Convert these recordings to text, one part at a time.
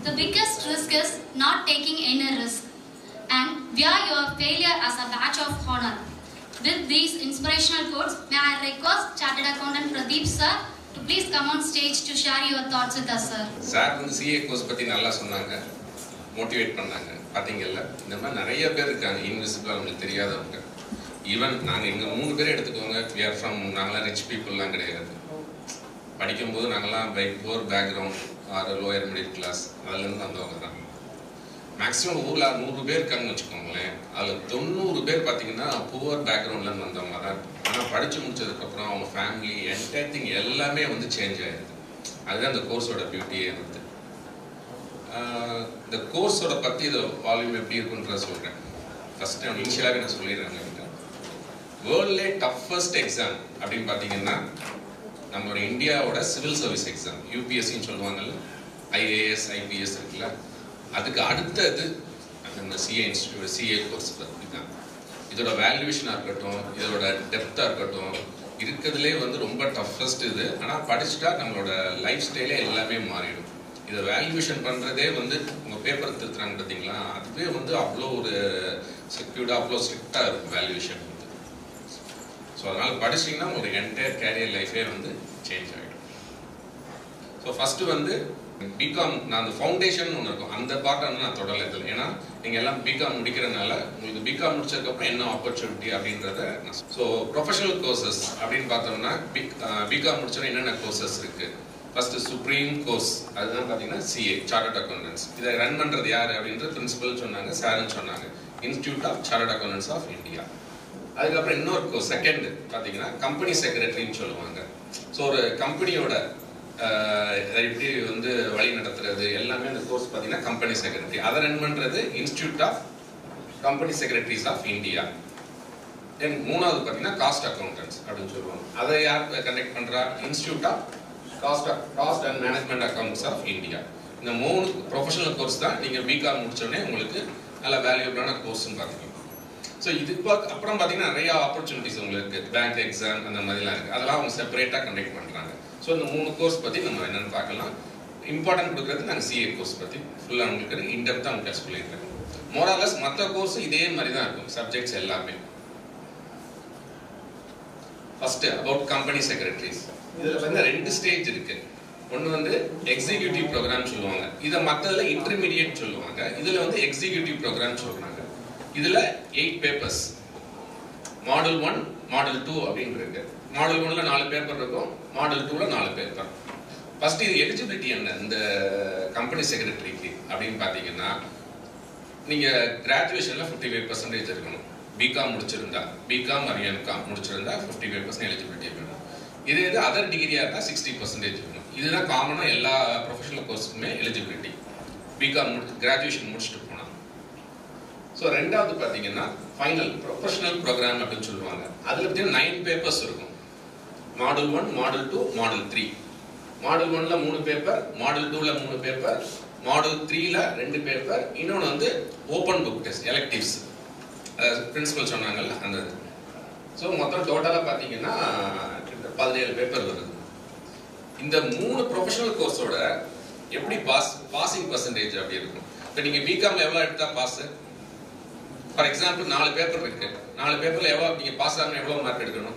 The biggest risk is not taking any risk and wear your failure as a badge of honor. With these inspirational quotes, may I request Chartered Accountant Pradeep sir to please come on stage to share your thoughts with us, sir. Sir வந்து CA course பற்றி நல்லா சொன்னாங்க motivate பண்ணாங்க பார்த்தீங்கல்ல இந்த மாதிரி நிறைய பேர் இருக்காங்க இன்விசிபிளாக நம்மளுக்கு தெரியாதவங்க ஈவன் நாங்கள் எங்கள் மூணு பேர் எடுத்துக்கோங்க we are ஃப்ரம் நாங்களாம் ரிச் பீப்புளெலாம் கிடையாது படிக்கும்போது நாங்களாம் by poor background or lower middle class அதுலேருந்து வந்தவங்க தான் மேக்ஸிமம் ஊரில் நூறு பேர் இருக்காங்கன்னு வச்சுக்கோங்களேன் அதில் தொண்ணூறு பேர் பார்த்தீங்கன்னா புவர் பேக்ரவுண்ட்லேருந்து வந்தவங்க தான் ஆனால் படித்து முடிச்சதுக்கப்புறம் அவங்க ஃபேமிலி என்டையர் திங் எல்லாமே வந்து சேஞ்ச் ஆயிடுது அதுதான் இந்த கோர்ஸோட பியூட்டியே வந்து ஆஹ் இந்த கோர்ஸோட பற்றி இது வால்யூம் எப்படி இருக்குன்றத சொல்கிறேன் ஃபஸ்ட்டு நான் இனிஷியலாகவே நான் சொல்லிடுறேன் வேர்ல்ட்லே டஃபஸ்ட் எக்ஸாம் அப்படின்னு பார்த்தீங்கன்னா நம்மளோட இந்தியாவோட சிவில் சர்வீஸ் எக்ஸாம் யூபிஎஸ்சின்னு சொல்லுவாங்கல்ல ஐஏஎஸ் ஐபிஎஸ் இருக்குல்ல அதுக்கு அடுத்தது நம்ம சிஏ இன்ஸ்டியூட் சிஏ கோர்ஸ் பற்றி தான் இதோட வேல்யூவேஷனாக இருக்கட்டும் இதோட டெப்த்தாக இருக்கட்டும் இருக்கிறதுலே வந்து ரொம்ப டஃபஸ்ட் இது ஆனால் படிச்சுட்டா நம்மளோட லைஃப் ஸ்டைலே எல்லாமே மாறிடும் இதை வேல்யூவேஷன் பண்ணுறதே வந்து உங்கள் பேப்பர் திருத்துறாங்க பார்த்தீங்களா அதுவே வந்து அவ்வளோ ஒரு செக்யூர்டாக அவ்வளோ ஸ்ட்ரிக்டாக இருக்கும் வேல்யூவேஷன் வந்து ஸோ அதனால் படிச்சிங்கன்னா உங்களுக்கு என்டையர் கேரியர் லைஃபே வந்து சேஞ்ச் ஆகிடும் ஸோ ஃபஸ்ட்டு வந்து பிகாம் நான் அந்த ஃபவுண்டேஷன் ஒன்று இருக்கும் அந்த பார்ட்டை வந்து நான் தொடரல இதில் ஏன்னா நீங்கள் எல்லாம் பிகாம் முடிக்கிறதுனால உங்களுக்கு பிகாம் முடிச்சதுக்கப்புறம் என்ன ஆப்பர்ச்சுனிட்டி அப்படின்றத ஸோ ப்ரொஃபஷனல் கோர்சஸ் அப்படின்னு பார்த்தோம்னா பிகாம் முடிச்சோன்னா என்னென்ன கோர்சஸ் இருக்குது ஃபர்ஸ்ட் சுப்ரீம் கோர்ஸ் அதுதான் பார்த்தீங்கன்னா சிஏ சார்ட்டர்ட் அக்கௌண்டன்ஸ் இதை ரன் பண்ணுறது யார் அப்படின்றது பிரின்சிபல் சொன்னாங்க சார்னு சொன்னாங்க institute of chartered accountants of India அதுக்கப்புறம் இன்னொரு கோர்ஸ் செகண்ட் பார்த்தீங்கன்னா கம்பெனி செக்ரட்டரின்னு சொல்லுவாங்க ஸோ ஒரு கம்பெனியோட எப்படி வந்து வழி நடத்துறது எல்லாமே அந்த கோர்ஸ் பார்த்தீங்கன்னா கம்பெனி செக்ரட்டரி அதை ரன் பண்ணுறது institute of company secretaries of India then மூணாவது பார்த்தீங்கன்னா காஸ்ட் அக்கௌண்டன்ஸ் அப்படின்னு சொல்லுவாங்க அதை யார் கண்டக்ட் பண்ணுறா institute of cost cost and management accounts of India இந்த மூணு ப்ரொஃபஷனல் கோர்ஸ் தான் நீங்கள் பிகாம் முடிச்சோடனே உங்களுக்கு நல்ல வேல்யூபிளான கோர்ஸ்னு பார்த்தீங்க ஸோ இதுக்கு பார்த்து அப்புறம் பார்த்தீங்கன்னா நிறைய ஆப்பர்ச்சுனிட்டிஸ் உங்களுக்கு பேங்க் எக்ஸாம் அந்த மாதிரிலாம் இருக்குது அதெல்லாம் அவங்க செப்பரேட்டாக கண்டக்ட் பண்ணுறாங்க ஸோ இந்த மூணு கோர்ஸ் பற்றி நம்ம என்னென்னு பார்க்கலாம் இம்பார்ட்டன்ட் கொடுக்குறது நாங்கள் சிஏ கோர்ஸ் பற்றி ஃபுல்லாக உங்களுக்கு இன்டெப்த்தாக உங்களுக்கு சொல்லியிருக்கேன் மோராலஸ் மற்ற கோர்ஸ் இதே மாதிரி தான் இருக்கும் சப்ஜெக்ட்ஸ் எல்லாமே ஃபர்ஸ்ட் அபவுட் கம்பெனி செக்ரட்டரிஸ் இதில் வந்து ரெண்டு ஸ்டேஜ் இருக்கு ஒன்று வந்து எக்ஸிக்யூட்டிவ் ப்ரோக்ராம் சொல்லுவாங்க இதை மற்றதில் இன்டர்மீடியட் சொல்லுவாங்க இதில் வந்து எக்ஸிக்யூட்டிவ் ப்ரோக்ராம் சொல்கிறாங்க இதில் eight papers model one model two அப்படின்னு இருக்கு மாடல் ஒன்ல நாலு பேப்பர் இருக்கும் மாடல் டூல நாலு பேப்பர் ஃபர்ஸ்ட் இது எலிஜிபிலிட்டி என்ன இந்த கம்பெனி செக்ரட்டரிக்கு அப்படின்னு பார்த்தீங்கன்னா நீங்கள் கிராஜுவேஷனில் ஃபிஃப்டி ஃபைவ் பர்சன்டேஜ் இருக்கணும் பிகாம் முடிச்சிருந்தா பிகாம் ஆர் எம்காம் முடிச்சிருந்தா ஃபிஃப்டி ஃபைவ் பர்சன்ட் எலிஜிபிலிட்டி வேணும் இது இது அதர் டிகிரியாக இருந்தால் சிக்ஸ்டி பர்சன்டேஜ் வேணும் இதுதான் காமனாக எல்லா ப்ரொஃபஷனல் கோர்ஸுக்குமே எலிஜிபிலிட்டி பிகாம் முடி கிராஜுவேஷன் முடிச்சுட்டு போனால் ஸோ ரெண்டாவது பார்த்தீங்கன்னா ஃபைனல் ப்ரொஃபஷனல் ப்ரோக்ராம் அப்படின்னு சொல்லுவாங்க அதில் பார்த்தீங்கன்னா நைன் பேப்பர்ஸ் இருக்கும் model one model two model three model ஒன்ல மூணு பேப்பர் மாடல் டூல மூணு பேப்பர் மாடல் த்ரீல ரெண்டு பேப்பர் இன்னொன்று வந்து open book test electives principal சொன்னாங்கல்ல அந்த இது ஸோ மொத்தம் டோட்டலாக பார்த்தீங்கன்னா பதினேழு பேப்பர் வருது இந்த மூணு ப்ரொஃபஷனல் கோர்ஸோட எப்படி பாஸ் பாசிங் பர்சன்டேஜ் அப்படி இருக்கும் இப்போ நீங்கள் பிகாம் எவ்வளோ எடுத்தா பாஸ் ஃபார் எக்ஸாம்பிள் நாலு பேப்பர் இருக்கு நாலு பேப்பர்ல எவ்வளோ நீங்கள் பாஸ் ஆகணும் எவ்வளோ மார்க் எடுக்கணும்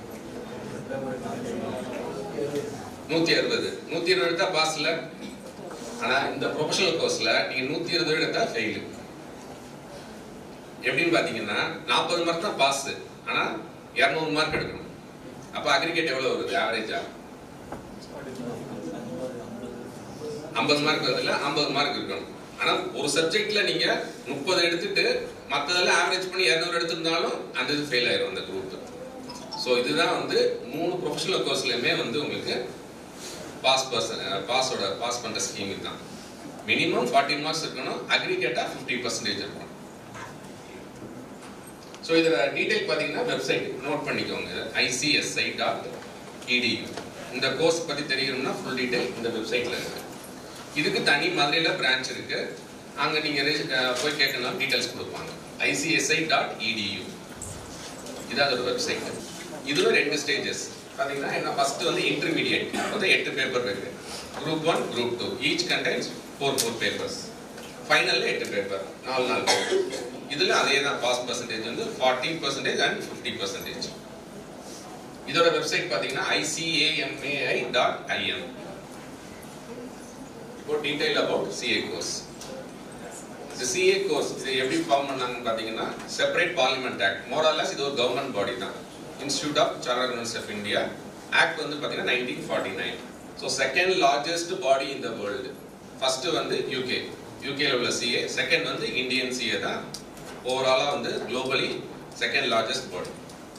நூற்றி அறுபது நூற்றி இருபது எடுத்தா பாஸ் இல்லை ஆனால் இந்த ப்ரொஃபஷனல் கோர்ஸில் நீங்கள் நூற்றி இருபது எடுத்தா ஃபெயிலு எப்படின்னு பார்த்தீங்கன்னா நாற்பது மார்க் தான் பாஸ் ஆனால் இரநூறு மார்க் எடுக்கணும் அப்போ அக்ரிகேட் எவ்வளோ வருது ஆவரேஜா ஐம்பது மார்க் வருதுல்ல ஐம்பது மார்க் இருக்கணும் ஆனால் ஒரு சப்ஜெக்ட்ல நீங்க முப்பது எடுத்துட்டு மற்றதெல்லாம் ஆவரேஜ் பண்ணி இரநூறு எடுத்திருந்தாலும் அந்த இது ஃபெயில் ஆயிரும் அந்த குரூப் ஸோ இதுதான் வந்து மூணு ப்ரொஃபஷனல் கோர்ஸ்லையுமே வந்து உங்களுக்கு பாஸ் பர்சன் பாஸோட பாஸ் பண்ற ஸ்கீம் இதுதான் மினிமம் ஃபார்ட்டி மார்க்ஸ் இருக்கணும் அக்ரிகேட்டா ஃபிஃப்டி பர்சன்டேஜ் இருக்கணும் ஸோ இதில் டீடைல் பார்த்தீங்கன்னா வெப்சைட் நோட் பண்ணிக்கோங்க ஐசிஎஸ்ஐ டாட் இடியூ இந்த கோர்ஸ் பற்றி தெரியணும்னா ஃபுல் டீடைல் இந்த வெப்சைட்டில் இருக்கு இதுக்கு தனி மதுரையில் பிரான்ச் இருக்கு அங்கே நீங்கள் போய் கேட்கணும் டீடைல்ஸ் கொடுப்பாங்க ஐசிஎஸ்ஐ டாட் இடியூ இதான் ஒரு வெப்சைட் இதுல ரெண்டு ஸ்டேஜஸ் பார்த்தீங்கன்னா என்ன ஃபர்ஸ்ட் வந்து இன்டர்மீடியட் வந்து எட்டு பேப்பர் இருக்கு group one group two each contains four four papers ஃபைனலில் எட்டு பேப்பர் நாலு நாலு பேப்பர் இதில் அதே தான் பாஸ் பர்சன்டேஜ் வந்து fourteen percentage and fifty percentage இதோட வெப்சைட் பார்த்தீங்கன்னா ஐசிஏஎம்ஏஐ டாட் ஐஎம் இப்போ டீடைல் அபவுட் சிஏ கோர்ஸ் இந்த சிஏ கோர்ஸ் இது எப்படி ஃபார்ம் பண்ணாங்கன்னு பார்த்தீங்கன்னா செப்பரேட் பார்லிமெண்ட் ஆக்ட் மோரல்லஸ் இது ஒரு கவர்மெண்ட் பாடி தான் institute of charter accounts of India act வந்து பார்த்தீங்கன்னா nineteen forty nine so second largest body in the world first வந்து யூகே யூகேல உள்ள சிஏ செகண்ட் வந்து இந்தியன் சிஏ தான் ஓவராலாக வந்து globally second largest body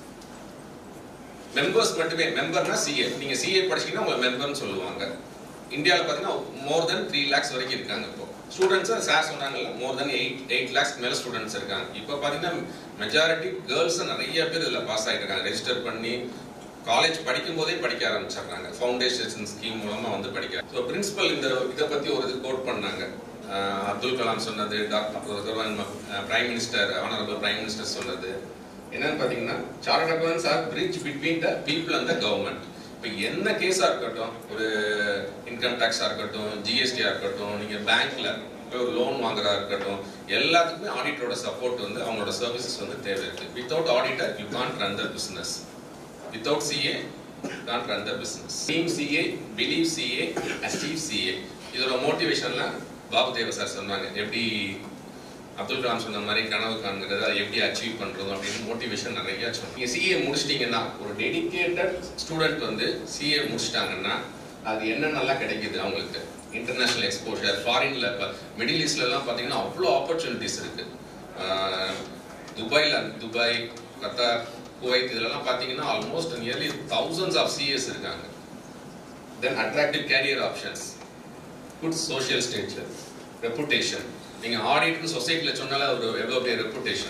members மட்டுமே மெம்பர்னா சிஏ நீங்க சிஏ படிச்சீங்கன்னா உங்களை மெம்பர்னு சொல்லுவாங்க இந்தியாவில் பார்த்தீங்கன்னா மோர் தென் த்ரீ லேக்ஸ் வரைக்கும் இருக்காங்க இப்போ ஸ்டூடெண்ட்ஸ் சார் சொன்னாங்கல்ல more then eight eight lakhs மேல ஸ்டூடெண்ட்ஸ் இருக்காங்க இப்போ பார்த்தீங்கன்னா மெஜாரிட்டி கேர்ள்ஸ் நிறைய பேர் இதில் பாஸ் ஆகிட்டு இருக்காங்க ரெஜிஸ்டர் பண்ணி காலேஜ் படிக்கும் போதே படிக்க ஆரம்பிச்சிடுறாங்க ஃபவுண்டேஷன் ஸ்கீம் மூலமா வந்து படிக்கிறாங்க ஸோ பிரின்சிபல் இந்த இதை பத்தி ஒரு இது கோட் பண்ணாங்க அஹ் அப்துல் கலாம் சொன்னது doctor prime minister honourable prime minister சொன்னது என்னன்னு பாத்தீங்கன்னா chart accounts are bridge between the people and the government இப்போ என்ன கேஸா இருக்கட்டும் ஒரு இன்கம் டேக்ஸா இருக்கட்டும் ஜிஎஸ்டியா இருக்கட்டும் நீங்க பேங்க்ல போய் ஒரு லோன் வாங்குறதா இருக்கட்டும் எல்லாத்துக்குமே ஆடிட்டரோட சப்போர்ட் வந்து அவங்களோட சர்வீசஸ் வந்து தேவை இருக்கு without auditor you can't run the business without CA can't run the business. Team CA, believe CA, achieve CA. இதோட மோட்டிவேஷன்லாம் பாபுதேவ சார் சொன்னாங்க எப்படி அப்துல் கலாம் சொன்ன மாதிரி கனவு காண்கிறது அதை எப்படி அச்சீவ் பண்றதும் அப்படின்னு மோட்டிவேஷன் நிறைய சொன்னாங்க நீங்க சிஏ முடிச்சிட்டீங்கன்னா ஒரு டெடிகேட்டட் ஸ்டூடெண்ட் வந்து சிஏ முடிச்சிட்டாங்கன்னா அது என்னென்னலாம் கிடைக்குது அவங்களுக்கு இன்டர்நேஷனல் எக்ஸ்போஷர் ஃபாரின்ல இப்போ மிடில் ஈஸ்ட்ல எல்லாம் பார்த்தீங்கன்னா அவ்வளோ ஆப்பர்ச்சுனிட்டிஸ் இருக்கு ஆஹ் துபாயில துபாய் கத்தார் குவைத் இதெல்லாம் பார்த்தீங்கன்னா almost nearly thousands of CS இருக்காங்க then attractive career options good social stature reputation நீங்கள் ஆடிட்னு சொசைட்டியில் சொன்னாலே ஒரு எவ்வளோ பெரிய ரெப்புடேஷன்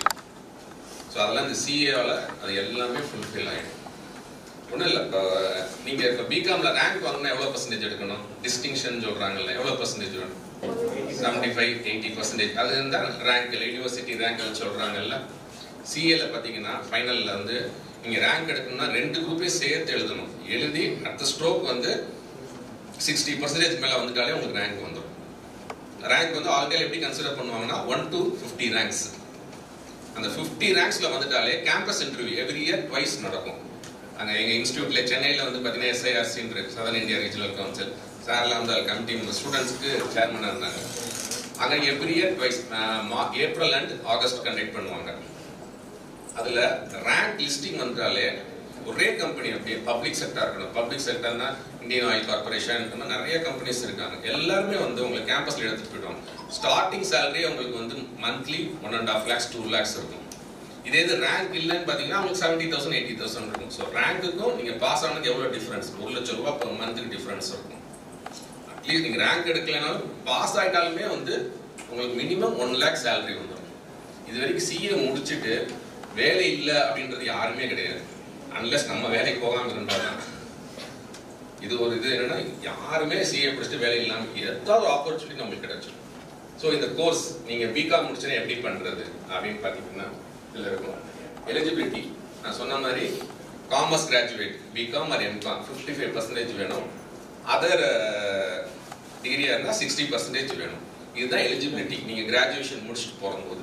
ஸோ அதெல்லாம் இந்த சிஏவால் அது எல்லாமே ஃபுல்ஃபில் ஆகிடும் ஒன்றும் இல்லை இப்போ நீங்கள் இப்போ பிகாமில் ரேங்க் வாங்கினா எவ்வளோ பர்சன்டேஜ் எடுக்கணும் டிஸ்டிங்ஷன் சொல்கிறாங்கல்ல எவ்வளோ பர்சன்டேஜ் வேணும் செவன்டி ஃபைவ் எயிட்டி பர்சன்டேஜ் அது இருந்தால் ரேங்க் யூனிவர்சிட்டி ரேங்க் சொல்கிறாங்கல்ல சிஏல பார்த்தீங்கன்னா ஃபைனலில் வந்து நீங்கள் ரேங்க் எடுக்கணும்னா ரெண்டு குரூப்பே சேர்த்து எழுதணும் எழுதி அடுத்த ஸ்ட்ரோக் வந்து சிக்ஸ்டி பர்சன்டேஜ் மேலே வந்துட்டாலே உங்களுக்கு ரேங்க் வந்துடும் ரேங்க் வந்து ஆல்ரெடி எப்படி கன்சிடர் பண்ணுவாங்கன்னா ஒன் டு ஃபிஃப்டி ரேங்க்ஸ் அந்த ஃபிஃப்டி ரேங்க்ஸில் வந்துட்டாலே campus interview every year twice நடக்கும் அங்கே எங்கள் இன்ஸ்டியூட்ல சென்னையில் வந்து பார்த்தீங்கன்னா எஸ்ஐஆர்சின்னு இருக்கு சதன் இந்தியா ரீஜனல் கவுன்சில் சார்லாம் வந்து கமிட்டி ஸ்டூடெண்ட்ஸ்க்கு சேர்மனாக இருந்தாங்க அங்கே every year twice April and August conduct பண்ணுவாங்க அதுல ரேங்க் லிஸ்டிங் வந்தாலே ஒரே கம்பெனி அப்படியே பப்ளிக் செக்டர் இருக்கணும் பப்ளிக் செக்டர்னா இந்தியன் ஆயில் கார்பரேஷன் இந்த மாதிரி நிறைய கம்பெனிஸ் இருக்காங்க எல்லாருமே வந்து உங்களை கேம்பஸ்ல எடுத்துட்டு போயிடுவாங்க ஸ்டார்டிங் சேலரி உங்களுக்கு வந்து monthly one and half lakhs two lakhs இருக்கும் இதே இது ரேங்க் இல்லைன்னு பார்த்தீங்கன்னா உங்களுக்கு செவன்டி தௌசண்ட் எயிட்டி தௌசண்ட் இருக்கும் ஸோ ரேங்க்குக்கும் நீங்கள் பாஸ் ஆனதுக்கு எவ்வளோ டிஃபரன்ஸ் ஒரு லட்சம் ரூபா per மந்த்துக்கு டிஃபரன்ஸ் இருக்கும் அட்லீஸ்ட் நீங்கள் ரேங்க் எடுக்கலைனாலும் பாஸ் ஆகிட்டாலுமே வந்து உங்களுக்கு மினிமம் ஒன் லேக் சேலரி வந்துடும் இது வரைக்கும் சிஏ முடிச்சுட்டு வேலை இல்லை அப்படின்றது யாருமே கிடையாது அன்லெஸ் நம்ம வேலைக்கு போகாம இருந்தா தான் இது ஒரு இது என்னன்னா யாருமே சிஏ படிச்சுட்டு வேலை இல்லாம ஏதாவது ஆப்பர்ச்சுனிட்டி நம்மளுக்கு கிடைச்சிடும் ஸோ இந்த கோர்ஸ் நீங்க பிகாம் முடிச்சுன்னா எப்படி பண்றது அப்படின்னு பார்த்தீங்கன்னா இதில் இருக்கும் எலிஜிபிலிட்டி நான் சொன்ன மாதிரி commerce graduate B Com or M Com fifty five percentage வேணும் அதர் டிகிரியாக இருந்தால் சிக்ஸ்டி பர்சன்டேஜ் வேணும் இதுதான் எலிஜிபிலிட்டி நீங்கள் கிராஜுவேஷன் முடிச்சுட்டு போகும்போது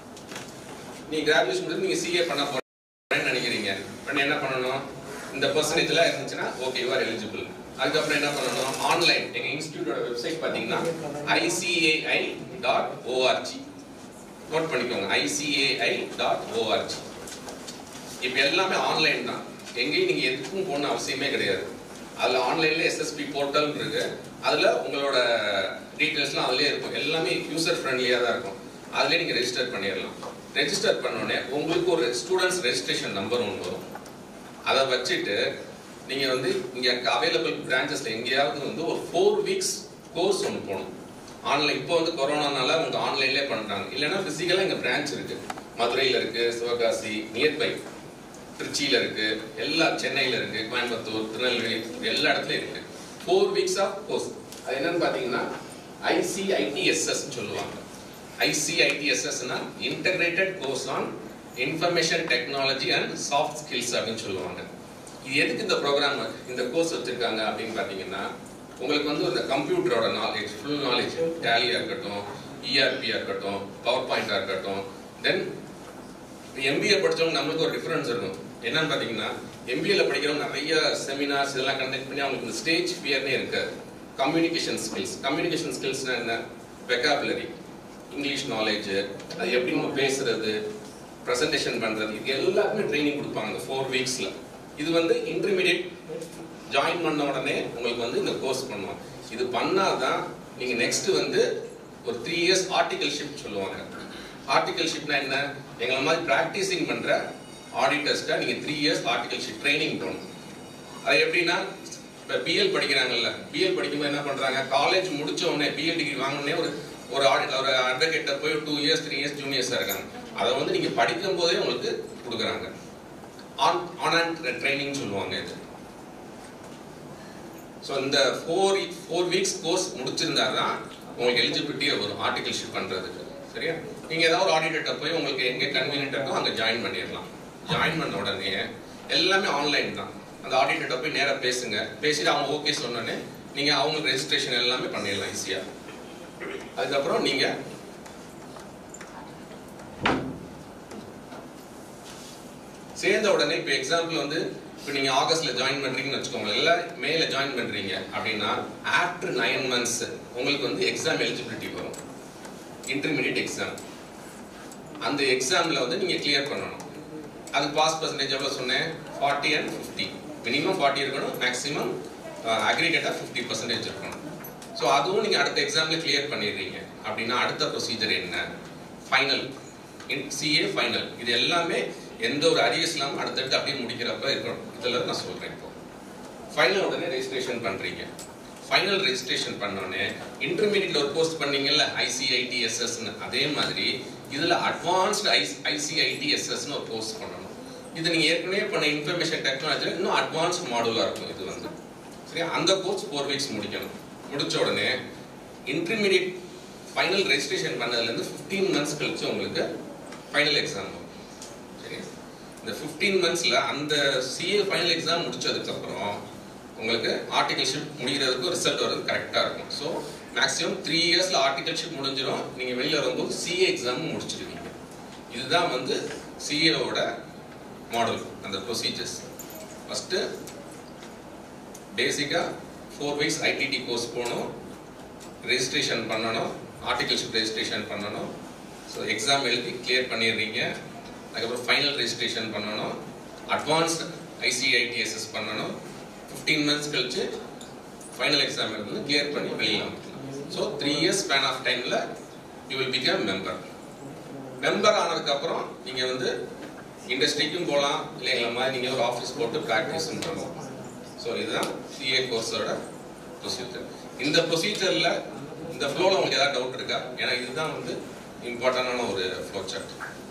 நீ கிராஜுவேஷன் முடிச்சு நீங்க சிஏ பண்ண போறேன்னு நினைக்கிறீங்க பண்ண என்ன பண்ணணும் இந்த பர்சன்டேஜ்லாம் இருந்துச்சுன்னா ஓகே யூஆர் எலிஜிபிள் அதுக்கப்புறம் என்ன பண்ணணும் ஆன்லைன் எங்க இன்ஸ்டியூட்டோட வெப்சைட் பாத்தீங்கன்னா ஐசிஏஐ டாட் ஓஆர்ஜி நோட் பண்ணிக்கோங்க ஐசிஏஐ டாட் ஓஆர்ஜி இப்போ எல்லாமே ஆன்லைன் தான் எங்கேயும் நீங்க எதுக்கும் போகணும் அவசியமே கிடையாது அதுல ஆன்லைன்ல எஸ்எஸ்பி போர்ட்டல் இருக்கு அதுல உங்களோட டீடைல்ஸ்லாம் அதுலயே இருக்கும் எல்லாமே யூசர் ஃப்ரெண்ட்லியா தான் இருக்கும் அதுலயே நீங்க ரெஜிஸ்டர் பண்ணிடலாம் ரெஜிஸ்டர் பண்ணோடனே உங்களுக்கு ஒரு ஸ்டூடெண்ட்ஸ் ரெஜிஸ்ட்ரேஷன் நம்பர் ஒன்று வரும் அதை வச்சுட்டு நீங்க வந்து இங்க அவைலபிள் பிரான்ச்சஸ்ல எங்கேயாவது வந்து ஒரு ஃபோர் வீக்ஸ் கோர்ஸ் ஒன்று போகணும் ஆன்லைன் இப்போ வந்து கொரோனானால உங்க ஆன்லைன்லேயே பண்றாங்க இல்லைன்னா பிசிக்கலா இங்க பிரான்ச் இருக்கு மதுரையில இருக்கு சிவகாசி நியர்பை திருச்சியில இருக்கு எல்லா சென்னையில இருக்கு கோயம்புத்தூர் திருநெல்வேலி எல்லா இடத்துலயும் இருக்கு ஃபோர் வீக்ஸ் ஆஃப் கோர்ஸ் அது என்னன்னு பாத்தீங்கன்னா ஐசிஐடிஎஸ்எஸ் சொல்லுவாங்க ஐசிஐடிஎஸ்எஸ்னா integrated course on information technology and soft skills அப்படின்னு சொல்லுவாங்க இது எதுக்கு இந்த ப்ரோக்ராம் இந்த கோர்ஸ் வச்சிருக்காங்க அப்படின்னு பார்த்தீங்கன்னா உங்களுக்கு வந்து இந்த கம்ப்யூட்டரோட நாலேஜ் ஃபுல் நாலேஜ் டேலியாக இருக்கட்டும் இஆர்பியாக இருக்கட்டும் பவர் பாயிண்டாக இருக்கட்டும் தென் எம்பிஏ படிச்சவங்க நம்மளுக்கு ஒரு டிஃபரன்ஸ் இருக்கும் என்னன்னு பார்த்தீங்கன்னா எம்பிஏல படிக்கிறவங்க நிறைய செமினார்ஸ் இதெல்லாம் கண்டக்ட் பண்ணி அவங்களுக்கு இந்த ஸ்டேஜ் ஃபியர்னே இருக்காது கம்யூனிகேஷன் ஸ்கில்ஸ் கம்யூனிகேஷன் ஸ்கில்ஸ்னா என்ன வெக்காபுலரி இங்கிலீஷ் நாலேஜ் அது எப்படி நம்ம பேசுறது ப்ரெசன்டேஷன் பண்றது இது எல்லாருக்குமே ட்ரைனிங் கொடுப்பாங்க இந்த ஃபோர் வீக்ஸ்ல இது வந்து இன்டர்மீடியட் ஜாயின் பண்ண உடனே உங்களுக்கு வந்து இந்த கோர்ஸ் பண்ணுவோம் இது பண்ணாதான் நீங்க நெக்ஸ்ட் வந்து ஒரு த்ரீ இயர்ஸ் ஆர்டிகல்ஷிப் சொல்லுவாங்க ஆர்டிகல்ஷிப்னா என்ன எங்களை மாதிரி ப்ராக்டிசிங் பண்ற ஆடிட்டர்ஸ்ட்டா நீங்க த்ரீ இயர்ஸ் ஆர்டிகல்ஷிப் ட்ரைனிங் போகணும் அது எப்படின்னா இப்போ பிஎல் படிக்கிறாங்கல்ல பிஎல் படிக்கும்போது என்ன பண்றாங்க காலேஜ் முடிச்ச உடனே பிஎல் டிகிரி வாங்கினே ஒரு ஒரு ஆடிட் ஒரு அட்வொகேட்ட போய் டூ இயர்ஸ் த்ரீ இயர்ஸ் ஜூனியர்ஸாக இருக்காங்க அதை வந்து நீங்க படிக்கும் போதே உங்களுக்கு கொடுக்குறாங்க ஆன் ஆன் அண்ட் ட்ரைனிங் சொல்லுவாங்க இது ஸோ இந்த ஃபோர் ஃபோர் வீக்ஸ் கோர்ஸ் முடிச்சிருந்தா தான் உங்களுக்கு எலிஜிபிலிட்டியே வரும் ஆர்டிகல்ஷிப் பண்றதுக்கு சரியா நீங்க ஏதாவது ஒரு ஆடிட்டர்கிட்ட போய் உங்களுக்கு எங்க கன்வீனியன்ட் இருக்கோ அங்க ஜாயின் பண்ணிடலாம் ஜாயின் பண்ண உடனே எல்லாமே ஆன்லைன் தான் அந்த ஆடிட்டர்கிட்ட போய் நேரா பேசுங்க பேசிட்டு அவங்க ஓகே சொன்னோடனே நீங்க அவங்களுக்கு ரெஜிஸ்ட்ரேஷன் எல்லாமே பண்ணிடலாம் ஈஸியா அதுக்கப்புறம் நீங்க சேர்ந்த உடனே இப்போ எக்ஸாம்பிள் வந்து இப்போ நீங்க ஆகஸ்ட்ல ஜாயின் பண்றீங்கன்னு வச்சுக்கோங்க இல்லை மேல ஜாயின் பண்றீங்க அப்படின்னா ஆஃப்டர் நைன் மந்த்ஸ் உங்களுக்கு வந்து எக்ஸாம் எலிஜிபிலிட்டி வரும் இன்டர்மீடியட் எக்ஸாம் அந்த எக்ஸாம்ல வந்து நீங்க கிளியர் பண்ணணும் அதுக்கு பாஸ் பர்சன்டேஜ் எவ்வளவு சொன்னேன் forty and fifty minimum forty இருக்கணும் மேக்ஸிமம் அக்ரிகேட்டாக ஃபிஃப்டி பர்சன்டேஜ் இருக்கணும் ஸோ அதுவும் நீங்கள் அடுத்த எக்ஸாமில் கிளியர் பண்ணிடுறீங்க அப்படின்னா அடுத்த ப்ரொசீஜர் என்ன ஃபைனல் சிஏ ஃபைனல் இது எல்லாமே எந்த ஒரு அரியஸ் இல்லாமல் அடுத்தடுத்து அப்படியே முடிக்கிறப்ப இருக்கணும் இதில் நான் சொல்கிறேன் இப்போ ஃபைனல் உடனே ரெஜிஸ்ட்ரேஷன் பண்ணுறீங்க ஃபைனல் ரெஜிஸ்ட்ரேஷன் பண்ணோடனே இன்டர்மீடியட்ல ஒரு போஸ்ட் பண்ணீங்கல்ல ஐசிஐடிஎஸ்எஸ்னு அதே மாதிரி இதில் அட்வான்ஸ்டு ஐ ஐசிஐடிஎஸ்எஸ்னு ஒரு போஸ்ட் பண்ணணும் இது நீங்கள் ஏற்கனவே பண்ண இன்ஃபர்மேஷன் டெக்னாலஜியில் இன்னும் அட்வான்ஸ்ட் மாடலாக இருக்கும் இது வந்து சரியா அந்த கோர்ஸ் ஃபோர் வீக்ஸ் முடிக்கணும் முடிச்ச உடனே இன்டர்மீடியட் ஃபைனல் ரெஜிஸ்ட்ரேஷன் பண்ணதுலேருந்து ஃபிஃப்டீன் மந்த்ஸ் கழிச்சு உங்களுக்கு ஃபைனல் எக்ஸாம் வரும் சரியா இந்த ஃபிஃப்டீன் மந்த்ஸில் அந்த சிஏ ஃபைனல் எக்ஸாம் முடிச்சதுக்கப்புறம் உங்களுக்கு ஆர்டிகல்ஷிப் முடிகிறதுக்கு ரிசல்ட் வர்றது கரெக்டாக இருக்கும் ஸோ மேக்ஸிமம் த்ரீ இயர்ஸில் ஆர்டிகல்ஷிப் முடிஞ்சிடும் நீங்கள் வெளியில் வரும்போது சிஏ எக்ஸாமும் முடிச்சிருவீங்க இதுதான் வந்து சிஏவோட மாடல் அந்த ப்ரொசீஜர்ஸ் ஃபஸ்ட்டு பேசிக்காக ஃபோர் வீக்ஸ் ஐடிடி கோர்ஸ் போகணும் ரெஜிஸ்ட்ரேஷன் பண்ணணும் ஆர்டிகல்ஷிப் ரெஜிஸ்ட்ரேஷன் பண்ணணும் ஸோ எக்ஸாம் எழுதி கிளியர் பண்ணிடுறீங்க அதுக்கப்புறம் ஃபைனல் ரெஜிஸ்ட்ரேஷன் பண்ணணும் அட்வான்ஸ்ட் ஐசிஐடிஎஸ்எஸ் பண்ணணும் ஃபிஃப்டீன் மந்த்ஸ் கழிச்சு ஃபைனல் எக்ஸாம் இருந்து கிளியர் பண்ணி வெளியில் வந்துடலாம் so three years span of டைமில் you will become member member ஆனதுக்கப்புறம் நீங்கள் வந்து இண்டஸ்ட்ரிக்கும் போகலாம் இல்லை எங்களை மாதிரி நீங்கள் ஒரு ஆஃபீஸ் போட்டு ப்ராக்டிஸும் பண்ணலாம் ஸோ இதுதான் சிஏ கோர்ஸோட ப்ரொசீஜர் இந்த ப்ரொசீஜரில் இந்த ஃப்ளோவில் உங்களுக்கு ஏதாவது டவுட் இருக்கா ஏன்னா இதுதான் வந்து இம்பார்ட்டண்டான ஒரு ஃப்ளோ சார்ட்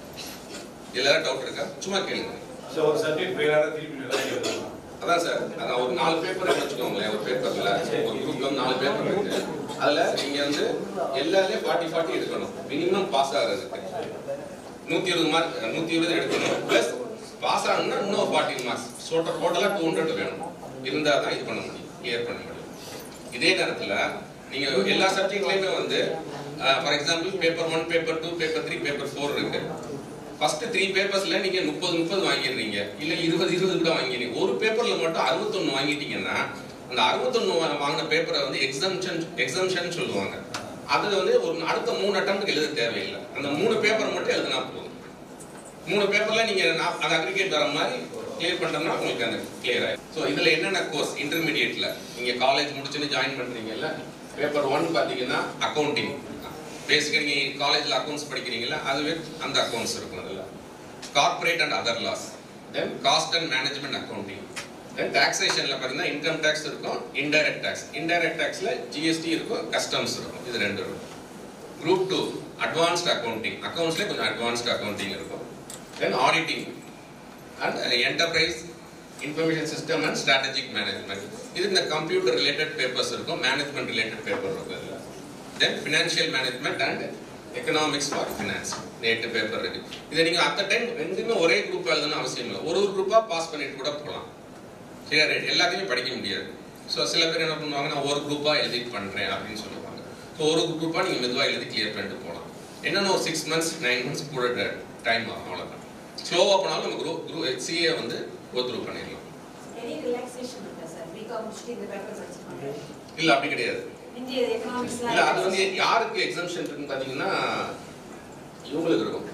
இதில் ஏதாவது டவுட் இருக்கா சும்மா கேளுங்க ஸோ ஒரு சப்ஜெக்ட் ஃபெயிலாக திருப்பி எழுதி எழுதலாம் அதான் சார் அதான் ஒரு நாலு பேப்பர் வச்சுக்கோங்களேன் ஒரு பேப்பர்ல ஒரு குரூப்ல வந்து நாலு பேப்பர் இருக்கு அதுல நீங்க வந்து எல்லாத்துலயும் ஃபார்ட்டி ஃபார்ட்டி எடுக்கணும் மினிமம் பாஸ் ஆகிறதுக்கு நூத்தி இருபது மார்க் நூத்தி இருபது எடுக்கணும் பிளஸ் பாஸ் ஆகணும்னா இன்னும் ஃபார்ட்டி மார்க்ஸ் டோட்டல் டோட்டலா டூ ஹண்ட்ரட் வேணும் இருந்தா தான் இது பண்ண முடியும் கிளியர் பண்ண முடியும் இதே நேரத்துல நீங்க எல்லா சப்ஜெக்ட்லயுமே வந்து for example paper one paper two paper three paper four இருக்கு ஃபர்ஸ்ட் த்ரீ பேப்பர்ஸ்ல நீங்க முப்பது முப்பது வாங்கிடுறீங்க இல்ல இருபது இருபது கூட வாங்கிடுறீங்க ஒரு பேப்பர்ல மட்டும் அறுபத்தொன்னு வாங்கிட்டீங்கன்னா அந்த அறுபத்தொன்னு வாங்கின பேப்பரை வந்து எக்ஸாம்ஷன் எக்ஸாம்ஷன் சொல்லுவாங்க அது வந்து ஒரு அடுத்த மூணு அட்டம்ப்ட்டுக்கு எழுத தேவையில்லை அந்த மூணு பேப்பர் மட்டும் எழுதினா போதும் மூணு பேப்பர்ல நீங்க நா- அந்த அக்ரிகேட் வர மாதிரி கிளியர் பண்ணோம்னா உங்களுக்கு அந்த கிளியர் ஆயிடும் ஸோ இதுல என்னென்ன கோர்ஸ் இன்டர்மீடியட்ல நீங்க காலேஜ் முடிச்சுன்னு ஜாயின் பண்றீங்கல்ல பேப்பர் ஒன் பாத்தீங்கன்னா அக்கௌண்டிங் பேசிக்கா நீங்க காலேஜ்ல அக்கௌண்ட்ஸ் படிக்கிறீங்கல்ல அதுவே அந்த அக்கௌண்ட்ஸ் இருக்கும் அதுல corporate and other laws then cost and management accounting then டாக்ஸேஷன்ல பாத்தீங்கன்னா இன்கம் டேக்ஸ் இருக்கும் இன்டைரக்ட் டேக்ஸ் இன்டைரக்ட் டேக்ஸ்ல ஜிஎஸ்டி இருக்கும் கஸ்டம்ஸ் இருக்கும் இது ரெண்டு இருக்கும் குரூப் டூ அட்வான்ஸ்ட் அக்கௌண்டிங் அக்கௌண்ட்ஸ்ல கொஞ்சம் அட்வான்ஸ்ட் அக்கௌண்டிங் இருக்கும் then auditing and enterprise information system and strategic management இது இந்த கம்ப்யூட்டர் ரிலேட்டட் பேப்பர்ஸ் இருக்கும் மேனேஜ்மெண்ட் ரிலேட்டட் பேப்பர் இருக்கும் இதுல then financial management and economics for finance எட்டு பேப்பர் இருக்கு இதை நீங்க அத்த டைம் ரெண்டுமே ஒரே குரூப் எழுதணும் அவசியம் இல்லை ஒரு ஒரு குரூப்பா பாஸ் பண்ணிட்டு கூட போகலாம் சரியா ரெ- எல்லாத்தையுமே படிக்க முடியாது ஸோ சில பேர் என்ன பண்ணுவாங்க நான் ஒரு குரூப்பா எழுதி பண்றேன் அப்படின்னு சொல்லுவாங்க ஸோ ஒரு குரூப்பாக நீங்கள் மெதுவாக எழுதி கிளியர் பண்ணிட்டு போகலாம் என்னென்ன ஒரு சிக்ஸ் மந்த்ஸ் நைன் மந்த்ஸ் கூட டைம் ஆகும் அவ்வளோதான் ஸ்லோவாக போனாலும் நம்ம குரூப் குரூப் சிஏ வந்து கோ த்ரூ பண்ணிடலாம் Any relaxation இருக்கா சார் பிகாம் முடிச்சுட்டு இந்த பேப்பர் படிச்சுக்கோங்க இல்லை அப்படி கிடையாது இந்திய எக்கனாமிக்ஸ்லாம் இல்ல அது வந்து யாருக்கு எக்ஸம்ஷன் இருக்குன்னு பாத்தீங்கன்னா இவங்களுக்கு இருக்கும்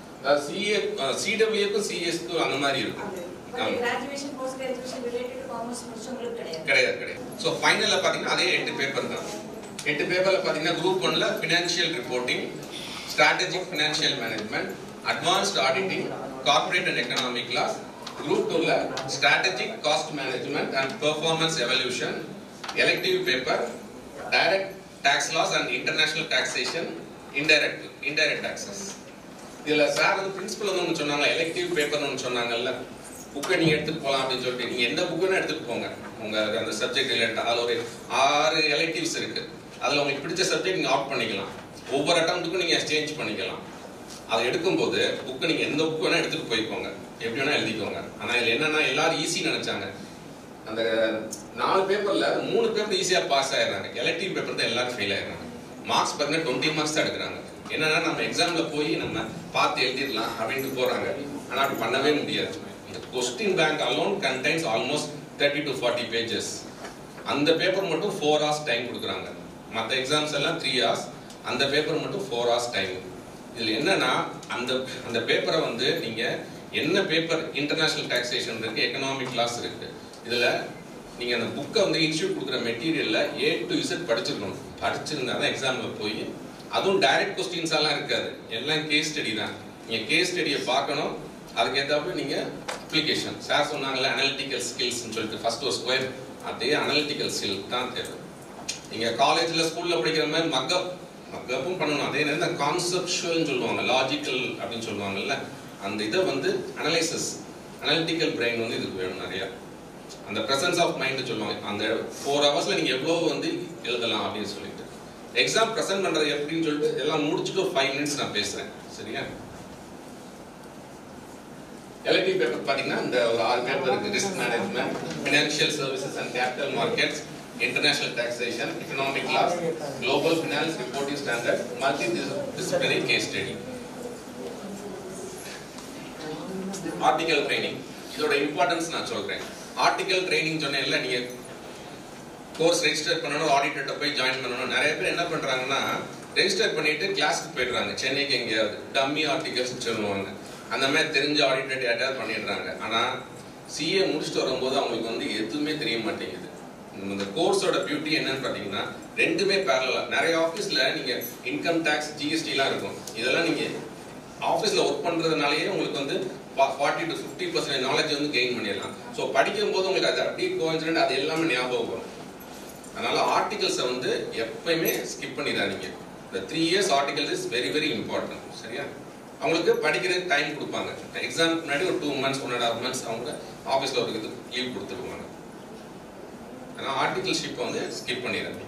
சிஏ சிடபிள்யூக்கும் சிஎஸ்க்கும் அந்த மாதிரி இருக்கும் ஆமா. Graduation post graduation related commerce முடிச்சவங்களுக்கு கிடையாது கிடையாது கிடையாது ஸோ ஃபைனலில் பார்த்தீங்கன்னா அதே எட்டு பேப்பர் தான் எட்டு பேப்பரில் பார்த்தீங்கன்னா குரூப் ஒன்ல financial reporting strategic financial management advanced auditing corporate and economic laws group டூல strategic cost management and performance evaluation elective paper direct tax laws and international taxation indirect indirect taxes இதுல sir வந்து principal வந்து ஒன்று சொன்னாங்க elective பேப்பர்னு ஒன்று சொன்னாங்கல்ல புக்கை நீங்க எடுத்துட்டு போகலாம் அப்படின்னு சொல்லிட்டு நீங்க எந்த புக்குன்னு எடுத்துட்டு போங்க உங்க அந்த சப்ஜெக்ட் ரிலேட்டட் அதுல ஒரு ஆறு எலெக்டிவ்ஸ் இருக்கு அதுல உங்களுக்கு பிடிச்ச சப்ஜெக்ட் நீங்க ஆஃப் பண்ணிக்கலாம் ஒவ்வொரு அட்டம்ப்ட்டுக்கும் நீங்க சேஞ்ச் பண்ணிக்கலாம் அதை எடுக்கும்போது புக்கு நீங்க எந்த புக் வேணா எடுத்துட்டு போய்க்கோங்க எப்படி வேணா எழுதிக்கோங்க ஆனா இதுல என்னன்னா எல்லாரும் ஈஸி நினைச்சாங்க அந்த நாலு பேப்பர்ல மூணு பேப்பர் ஈஸியா பாஸ் ஆயிடுறாங்க எலெக்டிவ் பேப்பர் தான் எல்லாரும் ஃபெயில் ஆயிடுறாங்க மார்க்ஸ் பார்த்தீங்கன்னா டுவெண்ட்டி மார்க்ஸ் தான் எடுக்கிறாங்க என்னன்னா நம்ம எக்ஸாம்ல போய் நம்ம பார்த்து எழுதிடலாம் அப்படின்ட்டு போறாங்க ஆனா அப்படி பண்ணவே முடியாது இந்த question bank alone contains almost thirty to forty pages அந்த பேப்பர் மட்டும் ஃபோர் ஹவர்ஸ் டைம் கொடுக்குறாங்க மற்ற எக்ஸாம்ஸ் எல்லாம் த்ரீ ஹவர்ஸ் அந்த பேப்பர் மட்டும் ஃபோர் ஹவர்ஸ் டைம் இதுல என்னன்னா அந்த அந்த பேப்பரை வந்து நீங்க என்ன பேப்பர் இன்டர்நேஷனல் டாக்ஸேஷன் இருக்கு எக்கனாமிக் கிளாஸ் இருக்கு இதுல நீங்க அந்த புக்கை வந்து இன்ஸ்டியூட் கொடுக்குற மெட்டீரியல்ல ஏ டு இசட் படிச்சிருக்கணும் படிச்சிருந்தா தான் எக்ஸாம்ல போய் அதுவும் டைரக்ட் கொஸ்டின்ஸ் எல்லாம் இருக்காது எல்லாம் கேஸ் ஸ்டடி தான் நீங்க கேஸ் ஸ்டடியை பார்க்கணும் அதுக்கேற்றாப்புல நீங்க அப்ளிகேஷன் சார் சொன்னாங்கல்ல அனலிட்டிக்கல் ஸ்கில்ஸ்னு சொல்லிட்டு ஃபர்ஸ்ட் ஒரு ஸ்கொயர் அதே அனலிட்டிக்கல் ஸ்கில் தான் தேவை நீங்க காலேஜ்ல ஸ்கூல்ல படிக்கிற மாதிரி மக்கப் மக்கப்பும் பண்ணணும் அதே நேரம் இந்த கான்செப்டுவல்னு சொல்லுவாங்க லாஜிக்கல் அப்படின்னு சொல்லுவாங்கல்ல அந்த இதை வந்து அனலைசிஸ் அனலிட்டிக்கல் பிரெயின் வந்து இதுக்கு வேணும் நிறைய அந்த பிரசன்ஸ் ஆஃப் மைண்ட் சொல்லுவாங்க அந்த ஃபோர் ஹவர்ஸ்ல நீங்க எவ்வளவு வந்து எழுதலாம் அப்படின்னு சொல்லிட்டு எக்ஸாம் ப்ரெசென்ட் பண்றது எப்படின்னு சொல்லிட்டு எல்லாம் முடிச்சுட்டு ஃபைவ் மினிட்ஸ் நான் பேசுறேன் சரியா எலக்டிவ் பேப்பர் பாத்தீங்கன்னா இந்த ஒரு ஆறு பேப்பர் இருக்கு risk management financial services and capital markets international taxation economic laws global financial reporting standard multi disciplinary case study article training இதோட இம்பார்ட்டன்ஸ் நான் சொல்றேன் ஆர்டிகல் ட்ரைனிங் சொன்னேன்ல நீங்க கோர்ஸ் ரெஜிஸ்டர் பண்ணணும் ஆடிட்டர்கிட்ட போய் ஜாயின் பண்ணணும் நிறைய பேர் என்ன பண்றாங்கன்னா ரெஜிஸ்டர் பண்ணிட்டு கிளாஸ்க்கு போயிடுறாங்க சென்னைக்கு எங்கேயாவது டம்மி ஆர்டிகல்ஸ் சொல்லுவாங்க அந்த மாதிரி தெரிஞ்ச ஆடிட்டர் யார்ட்டாவது பண்ணிடுறாங்க ஆனா சிஏ முடிச்சுட்டு வரும்போது அவங்களுக்கு வந்து எதுவுமே தெரிய மாட்டேங்குது இந்த கோர்ஸோட பியூட்டி என்னன்னு பாத்தீங்கன்னா ரெண்டுமே பேரலா நிறைய ஆபீஸ்ல நீங்க இன்கம் டேக்ஸ் ஜிஎஸ்டி எல்லாம் இருக்கும் இதெல்லாம் நீங்க ஆஃபீஸில் ஒர்க் பண்ணுறதுனாலயே உங்களுக்கு வந்து forty to fifty percent knowledge வந்து கெயின் பண்ணிடலாம் ஸோ படிக்கும் போது உங்களுக்கு அது அப்படியே கோயின்சிடென்ட் அது எல்லாமே ஞாபகம் வரும் அதனால ஆர்டிகல்ஸை வந்து எப்பயுமே ஸ்கிப் பண்ணிடாதீங்க இந்த three years article is very very important சரியா அவங்களுக்கு படிக்கிறதுக்கு டைம் கொடுப்பாங்க எக்ஸாமுக்கு முன்னாடி ஒரு two months one and half months அவங்க ஆஃபீஸில் ஒரு இது லீவ் கொடுத்துருவாங்க ஆனால் ஆர்டிகல்ஷிப்பை வந்து ஸ்கிப் பண்ணிடாதீங்க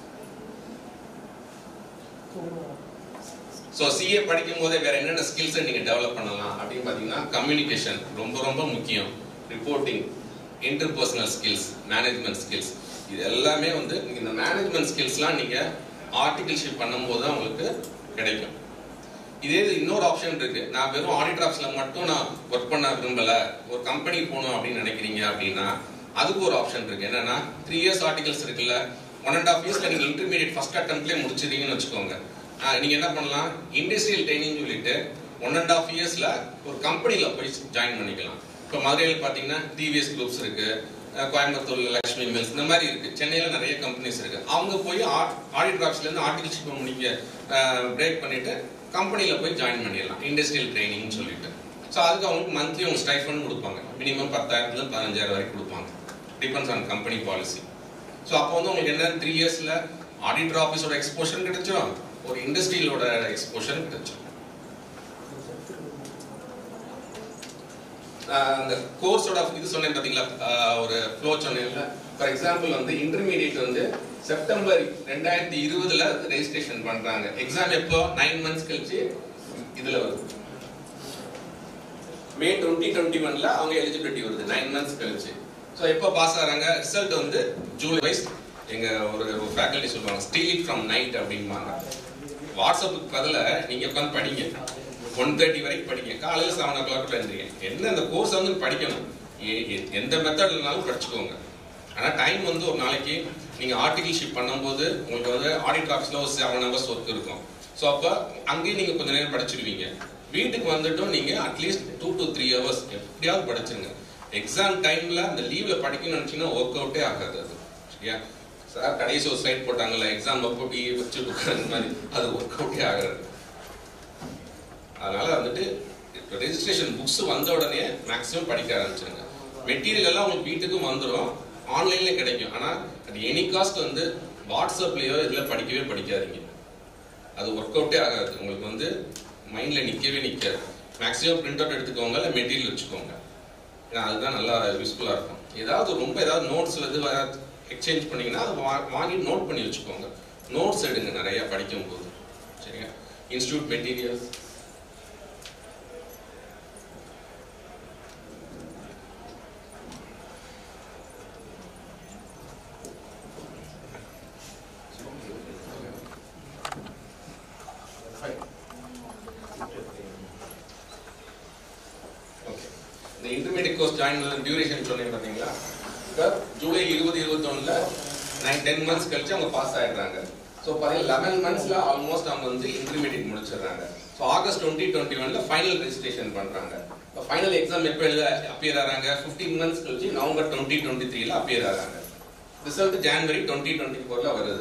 ஸோ சிஏ படிக்கும் போதே வேற என்னென்ன ஸ்கில்ஸை நீங்க டெவலப் பண்ணலாம் அப்படின்னு பார்த்தீங்கன்னா கம்யூனிகேஷன் ரொம்ப ரொம்ப முக்கியம் reporting interpersonal skills management skills இது எல்லாமே வந்து நீங்க இந்த மேனேஜ்மெண்ட் ஸ்கில்ஸ்லாம் நீங்க ஆர்டிகல்ஷிப் பண்ணும்போது தான் உங்களுக்கு கிடைக்கும் இதே இது இன்னொரு ஆப்ஷன் இருக்கு நான் வெறும் ஆடிட்டர் ஆஃபீஸ்ல மட்டும் நான் ஒர்க் பண்ண விரும்பல ஒரு கம்பெனி போகணும் அப்படின்னு நினைக்கிறீங்க அப்படின்னா அதுக்கு ஒரு ஆப்ஷன் இருக்கு என்னன்னா த்ரீ இயர்ஸ் ஆர்டிகல்ஸ் இருக்குல்ல ஒன் அண்ட் ஆஃப் இயர்ஸ்ல நீங்க இன்டர்மீடியட் ஃபர்ஸ்ட் அட்டம்ப்ட்லேயே முடிச்சிருக்கீங்கன்னு வச்சுக்கோங்க ஆஹ் நீங்க என்ன பண்ணலாம் இண்டஸ்ட்ரியல் ட்ரைனிங் சொல்லிட்டு ஒன் அண்ட் ஆஃப் இயர்ஸ்ல ஒரு கம்பெனில போய் ஜாயின் பண்ணிக்கலாம் இப்போ மதுரையில் பார்த்தீங்கன்னா டிவிஎஸ் குரூப்ஸ் இருக்கு அஹ் கோயம்புத்தூர்ல லக்ஷ்மி மில்ஸ் இந்த மாதிரி இருக்கு சென்னையில நிறைய கம்பெனிஸ் இருக்கு அவங்க போய் ஆடிட் ஆஃபீஸ்ல இருந்து ஆர்டிகல்ஷிப் நீங்க பிரேக் பண்ணிட்டு கம்பெனில போய் ஜாயின் பண்ணிடலாம் இண்டஸ்ட்ரியல் ட்ரைனிங் சொல்லிட்டு ஸோ அதுக்கு அவங்களுக்கு மந்த்லி அவங்க ஸ்டைஃபன் கொடுப்பாங்க மினிமம் பத்தாயிரத்துல இருந்து பதினஞ்சாயிரம் வரைக்கும் கொடுப்பாங்க depends on company policy so அப்போ வந்து உங்களுக்கு என்ன த்ரீ இயர்ஸ்ல ஆடிட்டர் ஆஃபீஸோட எக்ஸ்போஷர் கிடைச்சிடும் ஒரு இண்டஸ்ட்ரியலோட எக்ஸ்போஷர் கிடைச்சிடும் ஆஹ் அந்த கோர்ஸோட இது சொன்னேன் பாத்தீங்களா ஆஹ் ஒரு ஃப்ளோ சொன்னேன்ல ஃபார் எக்ஸாம்பிள் வந்து இன்டர்மீடியட் வந்து செப்டம்பர் ரெண்டாயிரத்தி இருபதுல ரெஜிஸ்ட்ரேஷன் பண்றாங்க எக்ஸாம் எப்போ நைன் மந்த்ஸ் கழிச்சு இதுல வருது மே டுவெண்ட்டி டுவெண்ட்டி ஒன்ல அவங்க எலிஜிபிலிட்டி வருது நைன் மந்த்ஸ் கழிச்சு ஸோ எப்போ பாஸ் ஆகிறாங்க ரிசல்ட் வந்து ஜூலை வைஸ் எங்க ஒரு ஃபேக்கல்டி சொல்லுவாங்க ஸ்டீல் இட் ஃப்ரம் நைட் அப்படிம்பாங்க வாட்ஸ்அப்புக்கு பதிலாக நீங்க உட்காந்து படிங்க ஒன் தேர்ட்டி வரைக்கும் படிங்க காலையில் செவன் ஓ கிளாக் எழுந்திரிங்க என்ன அந்த கோர்ஸ் வந்து படிக்கணும் எ- எ- எந்த மெத்தட்லனாலும் படிச்சுக்கோங்க ஆனா டைம் வந்து ஒரு நாளைக்கு நீங்க ஆர்டிகல்ஷிப் பண்ணும்போது உங்களுக்கு வந்து ஆடிட் ஆஃபீஸ்ல ஒரு செவன் ஹவர்ஸ் ஒர்க் இருக்கும் ஸோ அப்போ அங்கேயும் நீங்க கொஞ்ச நேரம் படிச்சிடுவீங்க வீட்டுக்கு வந்துட்டும் நீங்க at least two to three hours எப்படியாவது படிச்சிருங்க எக்ஸாம் டைம்ல அந்த லீவ்ல படிக்கணும்னு நினைச்சீங்கன்னா ஒர்க் அவுட்டே ஆகாது அது சரியா சார் கடைசி ஒரு ஸ்லைட் போட்டாங்கல்ல எக்ஸாம் அப்போ அப்படி வச்சு உட்கார்ந்த மாதிரி அது ஒர்க் அவுட்டே ஆகாது அதனால வந்துட்டு இப்போ ரெஜிஸ்ட்ரேஷன் புக்ஸ் வந்த உடனே மேக்ஸிமம் படிக்க ஆரம்பிச்சிருங்க மெட்டீரியல் எல்லாம் உங்களுக்கு வீட்டுக்கும் வந்துடும் ஆன்லைன்ல கிடைக்கும் ஆனா அது எனி காஸ்ட் வந்து வாட்ஸ்அப்லயோ இதுல படிக்கவே படிக்காதீங்க அது ஒர்க் அவுட்டே ஆகாது உங்களுக்கு வந்து மைண்ட்ல நிக்கவே நிக்காது மேக்ஸிமம் பிரிண்ட் அவுட் எடுத்துக்கோங்க இல்லை மெட்டீரியல் வச்சுக்கோங்க ஏன்னா அதுதான் நல்லா யூஸ்ஃபுல்லா இருக்கும் ஏதாவது ரொம்ப ஏதாவது நோட்ஸ் வந்து எக்ஸ்சேஞ்ச் பண்ணீங்கன்னா அது வா- வாங்கி நோட் பண்ணி வச்சுக்கோங்க நோட்ஸ் எடுங்க நிறைய படிக்கும் போது சரியா இன்ஸ்டியூட் மெட்டீரியல்ஸ் ஓகே இந்த இன்டர்மீடியட் கோர்ஸ் ஜாயின் பண்ண டியூரேஷன் சொன்னீங்க பார்த்தீங்களா இப்போ ஜூலை இருபது இருபத்தொன்னுல நைன் டென் மந்த்ஸ் கழிச்சு அவங்க பாஸ் ஆயிடுறாங்க ஸோ பார்த்தீங்கன்னா லெவன் மந்த்ஸ்ல ஆல்மோஸ்ட் அவங்க வந்து இன்டர்மீடியட் முடிச்சிடுறாங்க ஸோ ஆகஸ்ட் டுவெண்ட்டி டுவெண்ட்டி ஒன்ல ஃபைனல் ரெஜிஸ்ட்ரேஷன் பண்றாங்க இப்போ ஃபைனல் எக்ஸாம் எப்போ எழுத அப்பியர் ஆகிறாங்க ஃபிஃப்டீன் மந்த்ஸ் கழிச்சு நவம்பர் டுவெண்ட்டி டுவெண்ட்டி த்ரீல அப்பியர் ஆகிறாங்க ரிசல்ட் ஜான்வரி டுவெண்ட்டி டுவெண்ட்டி ஃபோர்ல வருது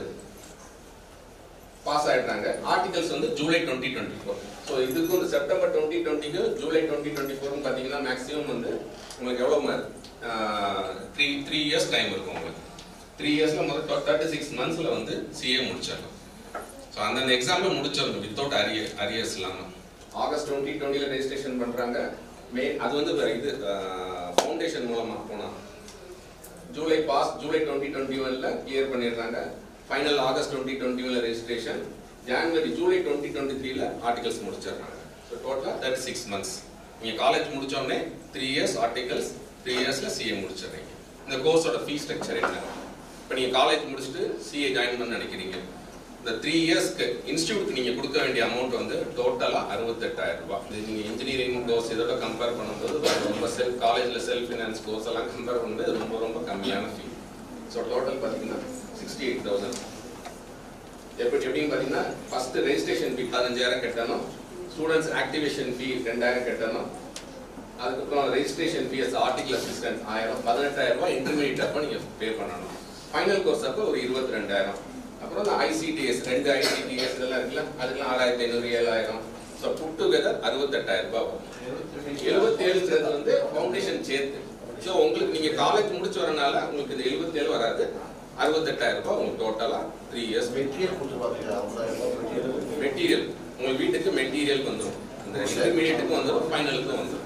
பாஸ் ஆயிடுறாங்க ஆர்டிகல்ஸ் வந்து July twenty twenty four so இதுக்கு வந்து செப்டம்பர் டுவெண்ட்டி டுவெண்ட்டிக்கு ஜூலை டுவெண்ட்டி டுவெண்ட்டி ஃபோர்னு பார்த்தீங்கன்னா மேக்ஸிமம் வந்து உங்களுக்கு எவ்வளோ த்ரீ த்ரீ இயர்ஸ் டைம் இருக்கும் உங்களுக்கு த்ரீ இயர்ஸ்ல முதல் தேர்ட்டி சிக்ஸ் மந்த்ஸ்ல வந்து சிஏ முடிச்சிடலாம் ஸோ அந்தந்த எக்ஸாம்ல முடிச்சிடணும் வித்தவுட் அரிய அரியர்ஸ் இல்லாமல் ஆகஸ்ட் டுவெண்ட்டி டுவெண்ட்டில ரெஜிஸ்ட்ரேஷன் பண்றாங்க மே அது வந்து வேற இது ஃபவுண்டேஷன் மூலமா போனா July pass July twenty twenty ஒன்ல கிளியர் பண்ணிடுறாங்க ஃபைனல் ஆகஸ்ட் டுவெண்ட்டி டுவெண்ட்டி ஒன்ல registration January July twenty twenty த்ரீல ஆர்டிகல்ஸ் முடிச்சிடுறாங்க ஸோ டோட்டலாக தேர்ட்டி சிக்ஸ் மந்த்ஸ் நீங்கள் காலேஜ் முடிச்ச உடனே த்ரீ இயர்ஸ் ஆர்டிகல்ஸ் த்ரீ இயர்ஸ்ல சிஏ முடிச்சிடுறீங்க இந்த கோர்ஸோட ஃபீஸ் ஸ்ட்ரக்சர் என்ன இப்போ நீங்கள் காலேஜ் முடிச்சுட்டு சிஏ ஜாயின் பண்ண நினைக்கிறீங்க இந்த த்ரீ இயர்ஸ்க்கு இன்ஸ்டியூட்க்கு நீங்கள் கொடுக்க வேண்டிய அமௌண்ட் வந்து டோட்டலாக அறுபத்தெட்டாயிரம் ரூபாய் இது நீங்கள் இன்ஜினியரிங் கோர்ஸ் இதோட கம்பேர் பண்ணும்போது ரொம்ப செல்ஃப் காலேஜில் செல்ஃப் ஃபினான்ஸ் கோர்ஸ் எல்லாம் கம்பேர் பண்ணும்போது இது ரொம்ப ரொம்ப கம்மியான ஃபீ ஸோ டோட்டல் பார்த்தீங்கன்னா சிக்ஸ்டி எயிட் தௌசண்ட் எப்படி எப்படின்னு பார்த்தீங்கன்னா ஃபர்ஸ்ட் ரெஜிஸ்ட்ரேஷன் ஃபீ பதினஞ்சாயிரம் கட்டணும் ஸ்டூடெண்ட்ஸ் ஆக்டிவேஷன் ஃபீ ரெண்டாயிரம் கட்டணும் அதுக்கப்புறம் ரெஜிஸ்ட்ரேஷன் ஃபீஸ் ஆர்டிகல் அசிஸ்டன்ட் ஆயிரம் பதினெட்டாயிரம் ரூபாய் இன்டர்மீடியட் அப்போ நீங்கள் பே பண்ணணும் ஃபைனல் கோர்ஸ் அப்போ ஒரு இருபத்தி ரெண்டாயிரம் அப்புறம் இந்த ஐசிடிஎஸ் ரெண்டு ஐசிடிஎஸ் இதெல்லாம் இருக்குல்ல அதுக்கெல்லாம் ஆறாயிரத்தி ஐநூறு ஏழாயிரம் ஸோ புட் டுகெதர் அறுபத்தெட்டாயிரம் ரூபாய் வரும் எழுபத்தேழுன்றது வந்து ஃபவுண்டேஷன் சேர்த்து ஸோ உங்களுக்கு நீங்க காலேஜ் முடிச்சு வரனால உங்களுக்கு இது எழுபத்தேழு வராது அறுபத்தெட்டாயிரம் ரூபாய் உங்களுக்கு டோட்டலா த்ரீ இயர்ஸ் மெட்டீரியல் கொடுத்துருப்பாங்க மெட்டீரியல் உங்க வீட்டுக்கு மெட்டீரியல் வந்துடும் இந்த இன்டர்மீடியட்டுக்கு வந்துடும் ஃபைனலுக்கும் வந்துடும்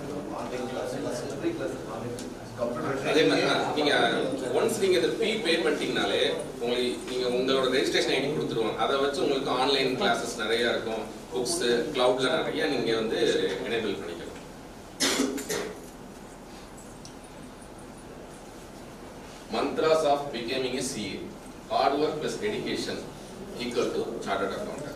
அதே மாதிரி தான் நீங்க ஒன்ஸ் நீங்க இந்த ஃபீ பே பண்ணிட்டீங்கனாலே உங்களுக்கு நீங்க உங்களோட ரெஜிஸ்ட்ரேஷன் ஐடி கொடுத்துருவாங்க அதை வச்சு உங்களுக்கு ஆன்லைன் கிளாஸஸ் நிறைய இருக்கும் புக்ஸ் கிளவுட்ல நிறைய நீங்க வந்து எனேபிள் பண்ணிக்கலாம் mantras of becoming a CA. Hard work plus dedication equal to chartered accountant.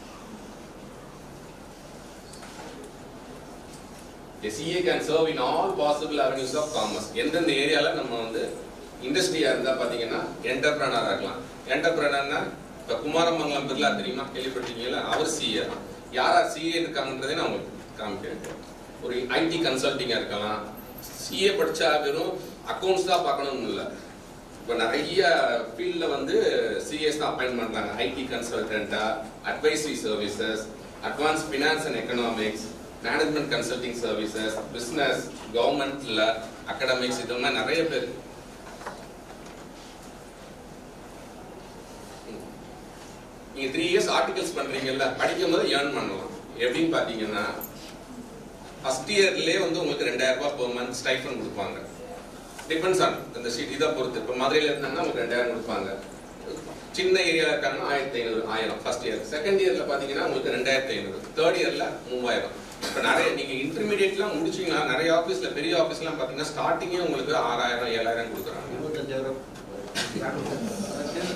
A CA can serve in all possible avenues of commerce. எந்தெந்த ஏரியால நம்ம வந்து இண்டஸ்ட்ரியா இருந்தா பாத்தீங்கன்னா என்டர்பிரனரா இருக்கலாம் என்டர்பிரனர்னா இப்ப குமாரமங்கலம் பிர்லா தெரியுமா கேள்விப்பட்டிருக்கீங்களா அவர் சிஏ தான் யார் யார் சிஏ இருக்காங்கன்றதே நான் உங்களுக்கு காமிக்கிறேன் ஒரு ஐடி கன்சல்டிங்கா இருக்கலாம் சிஏ படிச்சா வெறும் அக்கௌண்ட்ஸ் தான் பார்க்கணும்னு இல்லை இப்போ நிறைய ஃபீல்டில் வந்து சிஎஸ் தான் அப்பாயின் பண்ணுறாங்க ஐடி கன்சல்டண்ட்டா advisory services advance finance and economics management consulting services business கவர்மெண்ட்ல அகடமிக்ஸ் இது மாதிரி நிறைய பேர் நீங்க த்ரீ இயர்ஸ் ஆர்டிகல்ஸ் பண்றீங்கல்ல படிக்கும் போது ஏர்ன் பண்ணலாம் எப்படின்னு பாத்தீங்கன்னா ஃபர்ஸ்ட் இயர்லயே வந்து உங்களுக்கு ரெண்டாயிரம் ரூபாய் per மந்த் ஸ்டைஃபன் கொடுப்பாங்க டிபெண்ட்ஸ் ஆன் இந்த ஷீட் இதை பொறுத்து இப்போ மதுரையில் இருந்தாங்கன்னா உங்களுக்கு ரெண்டாயிரம் கொடுப்பாங்க சின்ன ஏரியாவில் இருக்காங்கன்னா ஆயிரத்தி ஐநூறு ஆயிரம் ஃபர்ஸ்ட் இயர் செகண்ட் இயர்ல பார்த்தீங்கன்னா உங்களுக்கு ரெண்டாயிரத்தி ஐநூறு தேர்ட் இயர்ல மூவாயிரம் இப்போ நிறைய நீங்க இன்டர்மீடியட்லாம் முடிச்சீங்கன்னா நிறைய ஆஃபீஸ்ல பெரிய ஆஃபீஸ்லாம் பார்த்தீங்கன்னா ஸ்டார்டிங்கே உங்களுக்கு ஆறாயிரம் ஏழாயிரம் கொடுக்குறாங்க இருபத்தஞ்சாயிரம்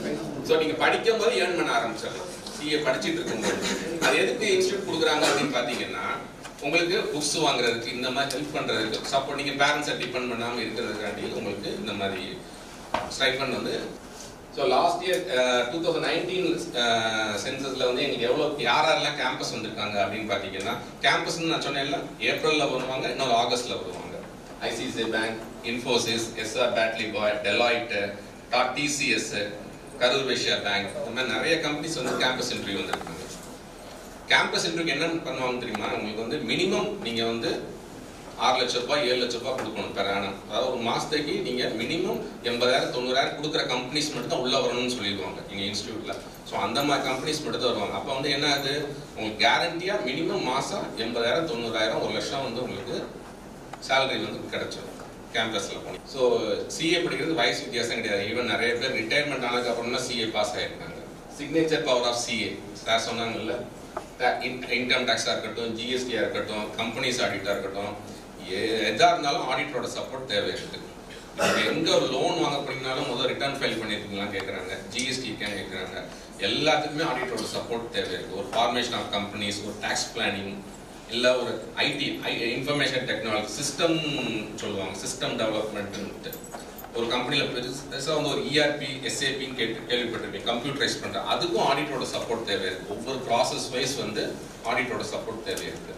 ஸோ நீங்க படிக்கும் போது ஏர்ன் பண்ண ஆரம்பிச்சிடலாம் சிஏ படிச்சிட்டு இருக்கும்போது அது எதுக்கு இன்ஸ்டியூட் கொடுக்குறாங்க அப்படின்னு பாத்தீங்கன்னா உங்களுக்கு புக்ஸ் வாங்குறதுக்கு இந்த மாதிரி ஹெல்ப் பண்றதுக்கு சப்போர்ட் நீங்க பேரண்ட்ஸை டிபெண்ட் பண்ணாம இருக்கிறதுக்காண்டி உங்களுக்கு இந்த மாதிரி ஸ்டைஃபண்ட் வந்து so last year two thousand nineteen சென்சஸ்ல வந்து எங்களுக்கு எவ்வளோ யார் யாரெல்லாம் கேம்பஸ் வந்திருக்காங்க அப்படின்னு பார்த்தீங்கன்னா கேம்பஸ்னு நான் சொன்னேன்ல ஏப்ரல்ல வருவாங்க இன்னொரு ஆகஸ்ட்ல வருவாங்க ICICI bank Infosys SR Batliboi Deloitte டாட் டிசிஎஸ் கரூர் வைஷ்யா பேங்க் இந்த மாதிரி நிறைய கம்பெனிஸ் வந்து கேம்பஸ் இன்டர்வியூ வந்திருக்காங்க கேம்பஸ் இன்டர்வியூ என்ன பண்ணுவாங்க தெரியுமா உங்களுக்கு வந்து மினிமம் நீங்க வந்து ஆறு லட்ச ரூபாய் ஏழு லட்ச ரூபாய் கொடுக்கணும் பெர் ஆனம் அதாவது ஒரு மாசத்துக்கு நீங்க மினிமம் எண்பதாயிரம் தொண்ணூறாயிரம் கொடுக்குற கம்பெனிஸ் மட்டும் தான் உள்ள வரணும்னு சொல்லிடுவாங்க எங்க இன்ஸ்டியூட்ல ஸோ அந்த மாதிரி கம்பெனிஸ் மட்டும் தான் வருவாங்க அப்போ வந்து என்ன ஆகுது உங்களுக்கு கேரண்டியா மினிமம் மாசம் எண்பதாயிரம் தொண்ணூறாயிரம் ஒரு லட்சம் வந்து உங்களுக்கு சேலரி வந்து கிடைச்சிடும் கேம்பஸ்ல போனீங்க ஸோ சிஏ படிக்கிறது வயசு வித்தியாசம் கிடையாது ஈவன் நிறைய பேர் ரிட்டையர்மெண்ட் ஆனதுக்கு அப்புறம் தான் சிஏ பாஸ் ஆயிருக்காங்க signature power of CA sir சொன்னாங்கல்ல இன்கம் டேக்ஸாக இருக்கட்டும் ஜிஎஸ்டியாக இருக்கட்டும் கம்பெனிஸ் ஆடிட்டாக இருக்கட்டும் எ- எதா இருந்தாலும் ஆடிட்டரோட சப்போர்ட் தேவை இருக்கு இப்போ எங்க ஒரு லோன் வாங்க போனீங்கனாலும் முதல் ரிட்டர்ன் ஃபைல் பண்ணிருக்கீங்களா கேட்குறாங்க ஜிஎஸ்டி கேட்குறாங்க எல்லாத்துக்குமே ஆடிட்டரோட சப்போர்ட் தேவை இருக்கு ஒரு ஃபார்மேஷன் ஆஃப் கம்பெனிஸ் ஒரு டாக்ஸ் பிளானிங் இல்ல ஒரு ஐடி இன்ஃபர்மேஷன் டெக்னாலஜி சிஸ்டம் சொல்லுவாங்க சிஸ்டம் டெவலப்மெண்ட் ஒரு கம்பெனில பெருசா வந்து ஒரு இஆர்பி எஸ்ஏபின்னு கேட்டு கேள்விப்பட்டிருப்பீங்க கம்ப்யூட்டரைஸ் பண்ற அதுக்கும் ஆடிட்டரோட சப்போர்ட் தேவை இருக்கு ஒவ்வொரு ப்ராசஸ் வைஸ் வந்து ஆடிட்டரோட சப்போர்ட் தேவை இருக்கு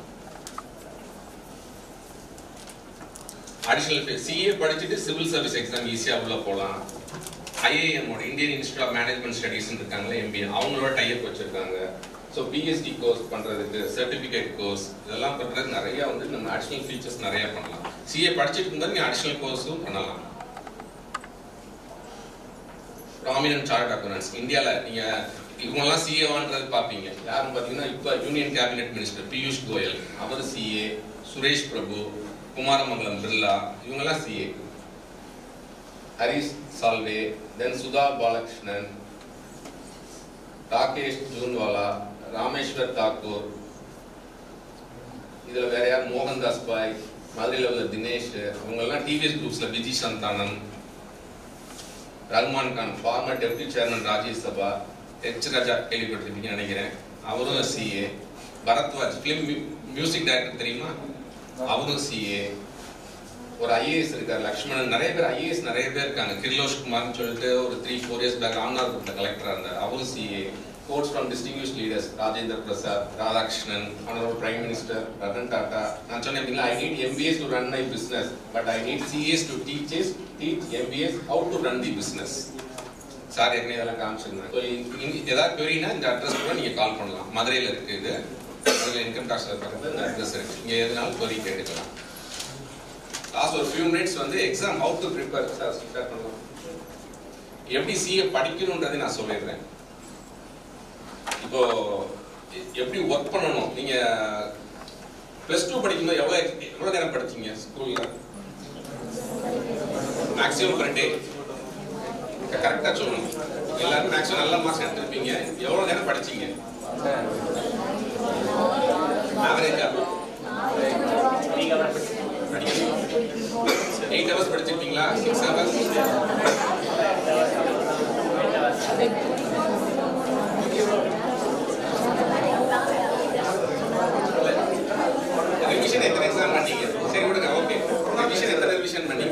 அடிஷனல் சிஏ படிச்சுட்டு சிவில் சர்வீஸ் எக்ஸாம் ஈஸியா உள்ள போலாம் IIM Indian institute of management studies இருக்காங்களே எம்பிஏ அவங்களோட டைப் வச்சிருக்காங்க ஸோ பிஎஸ்டி கோர்ஸ் பண்றதுக்கு சர்டிஃபிகேட் கோர்ஸ் இதெல்லாம் பண்றதுக்கு நிறைய வந்து நம்ம அடிஷனல் ஃபீச்சர்ஸ் நிறைய பண்ணலாம் சிஏ படிச்சுட்டு இருக்கும்போது நீங்க அடிஷனல் கோர்ஸும் பண்ணலாம் ப்ராமினன்ட் சார்ட் அக்கௌண்டன்ஸ் இந்தியாவில் நீங்க இவங்கெல்லாம் சிஏவான்றது பார்ப்பீங்க யாருன்னு பார்த்தீங்கன்னா இப்போ union cabinet minister Piyush Goyal அவர் சிஏ சுரேஷ் பிரபு குமாரமங்கலம் பிர்லா இவங்கெல்லாம் சிஏ ஹரிஷ் சால்வே தென் சுதா பாலகிருஷ்ணன் ராகேஷ் ஜூன்வாலா ராமேஸ்வர் தாக்கூர் இதுல வேற யார் மோகன்தாஸ் பாய் மதுரையில் உள்ள தினேஷ் இவங்கெல்லாம் டிவிஎஸ் குரூப்ஸ்ல VG Santhanam Rahman Khan former deputy chairman Rajya Sabha H Raja கேள்விப்பட்டிருப்பீங்கன்னு நினைக்கிறேன் அவரும் CA Bharadwaj film music director தெரியுமா அவரும் சிஏ ஒரு ஐஏஎஸ் இருக்கார் லக்ஷ்மணன் நிறைய பேர் ஐஏஎஸ் நிறைய பேர் இருக்காங்க கிர்லோஷ் குமார்னு சொல்லிட்டு ஒரு த்ரீ ஃபோர் இயர்ஸ் பேக் ஆம்னார் கலெக்டரா இருந்தார் அவரும் CA course from distinguish leaders Rajendra Prasad Radhakrishnan honourable prime minister Ratan Tata நான் சொன்னேன் I need MBAs to run my business but I need CS to teachers teach MBAs how to run the business sir ஏற்கனவே இதெல்லாம் காமிச்சிருந்தாங்க so ஏதாவது queryனா இந்த அட்ரஸ் கூட நீங்கள் கால் பண்ணலாம் மதுரையில் இருக்கு இது மதுரை இன்கம் டாக்ஸ் பக்கத்தில் இந்த அட்ரஸ் இருக்கு நீங்கள் எதுனாலும் query கேட்டுக்கலாம் லாஸ்ட் ஒரு ஃபியூ மினிட்ஸ் வந்து exam how to prepare sir share பண்ணலாம் எப்படி சிஏ படிக்கணுன்றதை நான் சொல்லிடுறேன் இப்போ எ- எப்படி ஒர்க் பண்ணணும் நீங்க பிளஸ் டூ படிக்கும்போது எவ்வளவு எவ்வளவு நேரம் படிச்சீங்க ஸ்கூல்ல மேக்ஸிமம் பர் டே கரெக்டா சொல்லணும் எல்லாரும் மேக்ஸிமம் நல்ல மார்க்ஸ் எடுத்திருப்பீங்க எவ்வளவு நேரம் படிச்சீங்க ஆவரேஜா எயிட் ஹவர்ஸ் படிச்சிருக்கீங்களா சிக்ஸ் ஹவர்ஸ் ரிவிஷன் எத்தனை எக்ஸாம் பண்ணீங்க சரி விடுங்க ஓகே ரிவிஷன் எத்தனை ரிவிஷன் பண்ணீங்க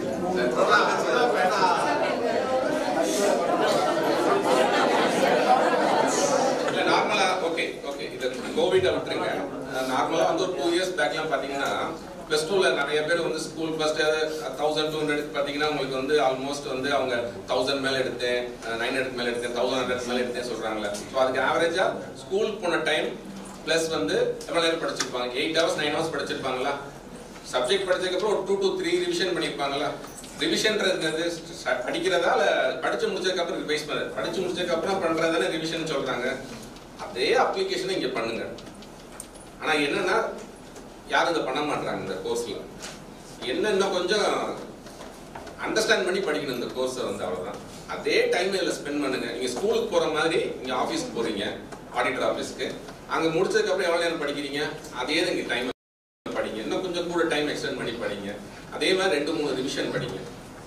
இல்ல நார்மலா ஓகே ஓகே இது கோவிட் விட்டுருங்க நார்மலா வந்து ஒரு டூ இயர்ஸ் பேக்லாம் பாத்தீங்கன்னா பிளஸ் டூல நிறைய பேர் வந்து school first thousand two hundred பாத்தீங்கன்னா உங்களுக்கு வந்து ஆல்மோஸ்ட் வந்து அவங்க தௌசண்ட் மேல எடுத்தேன் நைன் ஹண்ட்ரட் மேல எடுத்தேன் தௌசண்ட் ஹண்ட்ரட் மேல எடுத்தேன் சொல்றாங்களே ஸோ அதுக்கு ஆவரேஜா ஸ்கூல் போன டைம் பிளஸ் வந்து எவ்வளவு நேரம் படிச்சிருப்பாங்க எயிட் ஹவர்ஸ் நைன் ஹவர்ஸ் படிச்சிருப்பாங்களா சப்ஜெக்ட் படிச்சதுக்கு அப்புறம் ஒரு டூ டு த்ரீ ரிவிஷன் பண்ணிருப்பாங்களா ரிவிஷன்ன்றது வந்து ச- படிக்கிறதா இல்ல படிச்சு முடிச்சதுக்கு அப்புறம் ரிவைஸ் பண்ண படிச்சு முடிச்சதுக்கு அப்புறம் பண்றதானே ரிவிஷன் சொல்றாங்க அதே அப்ளிகேஷனை இங்க பண்ணுங்க ஆனா என்னன்னா யாரும் இதை பண்ண மாட்டாங்க இந்த கோர்ஸ்ல என்ன இன்னும் கொஞ்சம் அண்டர்ஸ்டாண்ட் பண்ணி படிக்கணும் இந்த கோர்ஸை வந்து அவ்வளவுதான் அதே டைம் இதில் ஸ்பெண்ட் பண்ணுங்க நீங்க ஸ்கூலுக்கு போற மாதிரி நீங்க ஆஃபீஸ்க்கு போறீங்க ஆடிட்டர் ஆஃபீஸ்க்கு அங்க முடிச்சதுக்கு அப்புறம் எவ்வளவு நேரம் படிக்கிறீங்க அதே தான் இங்க டைம் படிங்க இன்னும் கொஞ்சம் கூட டைம் எக்ஸ்டெண்ட் பண்ணி படிங்க அதே மாதிரி ரெண்டு மூணு ரிவிஷன் படிங்க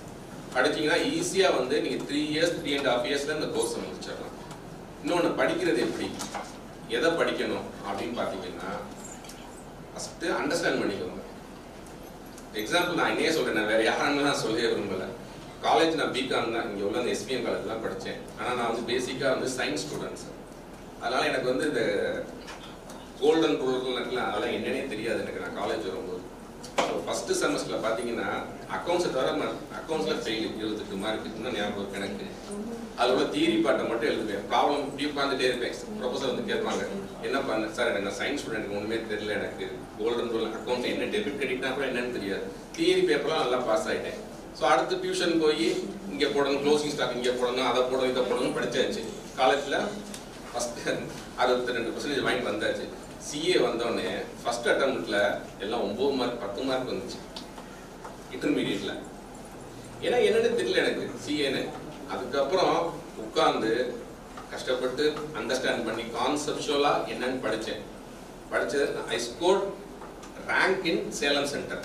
படிச்சீங்கன்னா ஈஸியாக வந்து நீங்கள் three years three and half இயர்ஸில் இந்த கோர்ஸை முடிச்சிடலாம் இன்னொன்று படிக்கிறது எப்படி எதை படிக்கணும் அப்படின்னு பார்த்தீங்கன்னா ஃபஸ்ட்டு அண்டர்ஸ்டாண்ட் பண்ணிக்கோங்க எக்ஸாம்பிள் நான் என்னையே சொல்றேன் நான் வேற யாருன்னு நான் சொல்லவே விரும்பல காலேஜ் நான் பிகாம் தான் இங்கே உள்ள அந்த எஸ்பிஎம் காலேஜ் தான் படித்தேன் ஆனால் நான் வந்து பேசிக்காக வந்து சயின்ஸ் ஸ்டூடெண்ட்ஸ் அதனால எனக்கு வந்து இந்த கோல்டன் ரூல்லாம் அதெல்லாம் என்னன்னே தெரியாது எனக்கு நான் காலேஜ் வரும்போது ஸோ ஃபர்ஸ்ட் செமஸ்டரில் பார்த்தீங்கன்னா அக்கௌண்ட்ஸை தவிர அக்கௌண்ட்ஸில் ஃபெயில் இருபத்தெட்டு மார்க் இன்னும் ஞாபகம் இருக்கு எனக்கு அதில் உள்ள தியரி பாட்டை மட்டும் எழுதுவேன் ப்ராப்ளம் இப்படி உட்காந்துட்டே இருப்பேன் ப்ரொஃபஸர் வந்து கேட்பாங்க என்ன பண்ண சார் எனக்கு சயின்ஸ் ஸ்டூடெண்ட் ஒன்றுமே தெரியல எனக்கு கோல்டன் ரூல் அக்கௌண்ட் என்ன டெபிட் கிரெடிட்னா கூட என்னன்னு தெரியாது தியரி பேப்பர்லாம் நல்லா பாஸ் ஆகிட்டேன் ஸோ அடுத்து டியூஷன் போய் இங்கே போடணும் க்ளோசிங் ஸ்டாக் இங்கே போடணும் அதை போடணும் இதை போடணும் படிச்சாச்சு காலேஜில் ஃபஸ்ட் அறுபத்தி ரெண்டு பர்சன்டேஜ் வாங்கிட்டு வந்தாச்சு சிஏ வந்தோடனே ஃபர்ஸ்ட் அட்டம்ப்ட்ல எல்லாம் ஒன்பது மார்க் பத்து மார்க் வந்துச்சு இன்டர்மீடியட்ல ஏன்னா என்னன்னு தெரியல எனக்கு சிஏன்னு அதுக்கப்புறம் உட்கார்ந்து கஷ்டப்பட்டு அண்டர்ஸ்டாண்ட் பண்ணி கான்செப்சுவலா என்னன்னு படிச்சேன் படிச்சது I score rank in Salem centre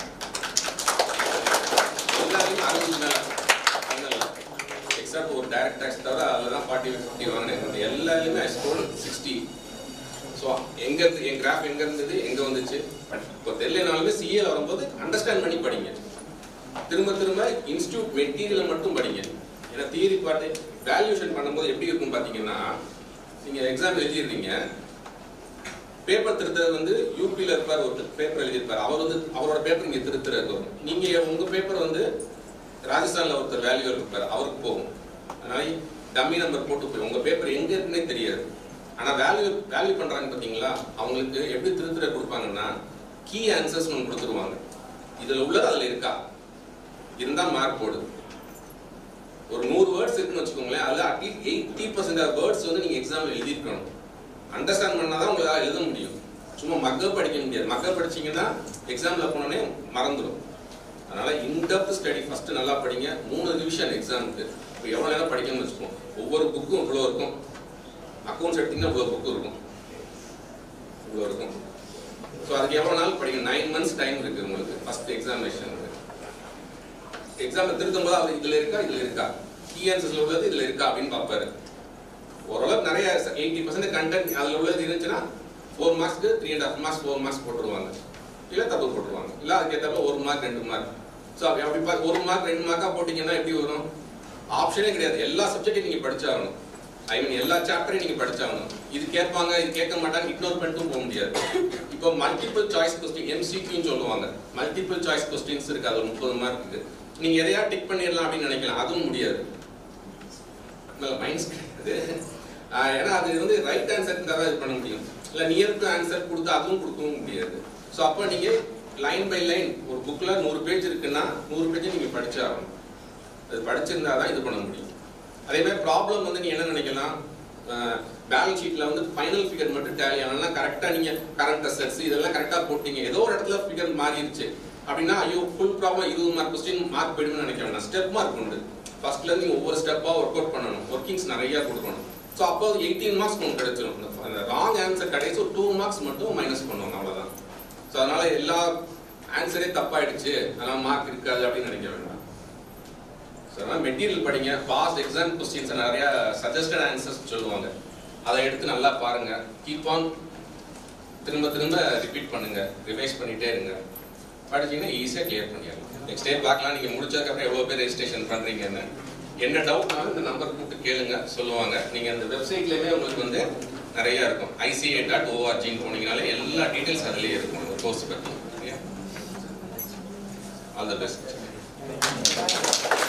எல்லாருமே அறுபது மேல எக்ஸப்ட் ஒரு டைரக்ட் டேக்ஸ் தவிர அதில் தான் ஃபார்ட்டி ஃபிஃப்டி வாங்கினேன் எல்லாருமே ஐ ஸ்கோர் சிக்ஸ்டி ஸோ எங்க இருந்து என் கிராஃப் எங்க இருந்தது எங்க வந்துச்சு பட் இப்போ தெரியலனாலுமே சிஏல வரும்போது அண்டர்ஸ்டாண்ட் பண்ணி படிங்க திரும்ப திரும்ப இன்ஸ்டியூட் மெட்டீரியல் மட்டும் படிங்க ஏன்னா தியரி பார்த்து வேல்யூஷன் பண்ணும்போது எப்படி இருக்கும் பார்த்தீங்கன்னா நீங்க எக்ஸாம் எழுதிடுறீங்க பேப்பர் திருத்தது வந்து யூபியில் இருப்பார் ஒரு பேப்பர் எழுதியிருப்பார் அவர் வந்து அவரோட பேப்பர் இங்கே திருத்துறது வரும் நீங்க உங்க பேப்பர் வந்து ராஜஸ்தான்ல ஒருத்தர் வேல்யூ இருப்பார் அவருக்கு போகும் அதனால டம்மி நம்பர் போட்டு போய் உங்க பேப்பர் எங்க இருக்குன்னே தெரியாது ஆனா வேல்யூ வேல்யூ பண்றாங்க பாத்தீங்களா அவங்களுக்கு எப்படி திருத்துற கொடுப்பாங்கன்னா கீ ஆன்சர்ஸ் ஒன்று கொடுத்துருவாங்க இதுல உள்ளது அதுல இருக்கா இருந்தா மார்க் போடு ஒரு நூறு வேர்ட்ஸ் இருக்குன்னு வச்சுக்கோங்களேன் அதுல at least eighty percent of words வந்து நீங்க எக்ஸாம்ல எழுதிருக்கணும் அண்டர்ஸ்டாண்ட் பண்ணாதான் உங்களால எழுத முடியும் சும்மா மக்க படிக்க முடியாது மக்க படிச்சீங்கன்னா எக்ஸாம்ல போனோடனே மறந்துடும் அதனால இன்டெப்த் ஸ்டடி ஃபர்ஸ்ட் நல்லா படிங்க மூணு ரிவிஷன் எக்ஸாமுக்கு இப்போ எவ்வளோ நேரம் படிக்கணும்னு வச்சுக்கோங்க ஒவ்வொரு புக்கும் இவ்வளோ இருக்கும் அக்கௌண்ட்ஸ் எடுத்தீங்கன்னா இவ்வளோ புக்கு இருக்கும் இவ்வளோ இருக்கும் ஸோ அதுக்கு எவ்வளோ நாள் படிக்கணும் நைன் மந்த்ஸ் டைம் இருக்கு உங்களுக்கு ஃபர்ஸ்ட் எக்ஸாமினேஷன் எக்ஸாம் திருத்தும் போது அது இதுல இருக்கா இதுல இருக்கா கீ ஆன்சர்ஸ்ல உள்ளது இதுல இருக்கா அப்படின்னு பார்ப்பாரு ஓரளவுக்கு நிறைய எயிட்டி பர்சன்ட் கண்டென்ட் அதுல உள்ளது இருந்துச்சுன்னா ஃபோர் மார்க்ஸ்க்கு three and half marks four marks போட்டுருவாங்க இல்ல தப்பு போட்டுருவாங்க இல்ல அதுக்கேற்றப்ப ஒரு மார்க் ரெண்டு மார்க் ஸோ அப்படி பார்த்து ஒரு மார்க் ரெண்டு மார்க்கா போட்டீங்கன்னா எப்படி வரும் ஆப்ஷனே கிடையாது எல்லா சப்ஜெக்டையும் நீங்க படிச்சாகணும் ஐ மீன் எல்லா சாப்டரையும் நீங்க படிச்சாகணும் இது கேட்பாங்க இது கேட்க மாட்டாங்க இக்னோர் பண்ணிட்டும் போக முடியாது இப்போ மல்டிபிள் சாய்ஸ் கொஸ்டின் எம்சிக்யூன்னு சொல்லுவாங்க மல்டிபிள் சாய்ஸ் கொஸ்டின்ஸ் இருக்கு அது ஒரு முப்பது மார்க் இருக்கு நீங்க எதையா டிக் பண்ணிடலாம் அப்படின்னு நினைக்கலாம் அதுவும் முடியாது மைண்ட்ஸ் கிடையாது ஆஹ் ஏன்னா அது வந்து ரைட் ஆன்சர் தான் இது பண்ண முடியும் இல்ல நியர் டு ஆன்சர் கொடுத்து அதுவும் கொடுக்கவும் முடியாது ஸோ அப்போ நீங்க லைன் பை லைன் ஒரு புக்ல நூறு பேஜ் இருக்குன்னா நூறு பேஜ் நீங்க படிச்சாகணும் அது படிச்சிருந்தா தான் இது பண்ண முடியும் அதே மாதிரி ப்ராப்ளம் வந்து நீ என்ன நினைக்கலாம் பேலன்ஸ் ஷீட்ல வந்து ஃபைனல் ஃபிகர் மட்டும் டேலி ஆனால் கரெக்டா நீங்க கரண்ட் அசட்ஸ் இதெல்லாம் கரெக்டா போட்டீங்க ஏதோ ஒரு இடத்துல ஃபிகர் மாறிடுச்சு அப்படின்னா ஐயோ ஃபுல் ப்ராப்ளம் இருபது மார்க் கொஸ்டின் மார்க் போயிடும்னு நினைக்க வேண்டாம் ஸ்டெப் மார்க் உண்டு ஃபர்ஸ்ட்ல இருந்து நீங்க ஒவ்வொரு ஸ்டெப்பா ஒர்க் அவுட் பண்ணணும் ஒர்க்கிங்ஸ் நிறைய கொடுக்கணும் ஸோ அப்போ எயிட்டீன் மார்க்ஸ் உங்களுக்கு கிடைச்சிடும் அந்த ராங் ஆன்சர் கடைசி ஒரு டூ மார்க்ஸ் மட்டும் மைனஸ் பண்ணுவாங்க அவ்வளவுதான் ஸோ அதனால எல்லா ஆன்சரே தப்பாயிடுச்சு அதனால மார்க் இருக்காது அப்படின்னு நினைக்க வேண்டாம் ஸோ அதனால மெட்டீரியல் படிங்க பாஸ்ட் எக்ஸாம் கொஸ்டின்ஸ் நிறைய சஜஸ்டட் ஆன்சர்ஸ் சொல்லுவாங்க அதை எடுத்து நல்லா பாருங்க கீப் ஆன் திரும்ப திரும்ப ரிப்பீட் பண்ணுங்க ரிவைஸ் பண்ணிட்டே இருங்க படிச்சீங்கன்னா ஈஸியாக கிளியர் பண்ணிடலாம் நெக்ஸ்ட் டே பார்க்கலாம் நீங்கள் முடிச்சதுக்கப்புறம் எவ்வளோ பேர் ரெஜிஸ்ட்ரேஷன் பண்ணுறீங்கன்னு என்ன டவுட்னாலும் இந்த நம்பர் கூப்பிட்டு கேளுங்க சொல்லுவாங்க நீங்கள் அந்த வெப்சைட்லேயுமே உங்களுக்கு வந்து நிறைய இருக்கும் ஐசிஏ டாட் ஓஆர்ஜின்னு போனீங்கனாலே எல்லா டீட்டெயில்ஸ் அதுலேயே இருக்கும் அந்த கோர்ஸ் பற்றி ஆல் த பெஸ்ட்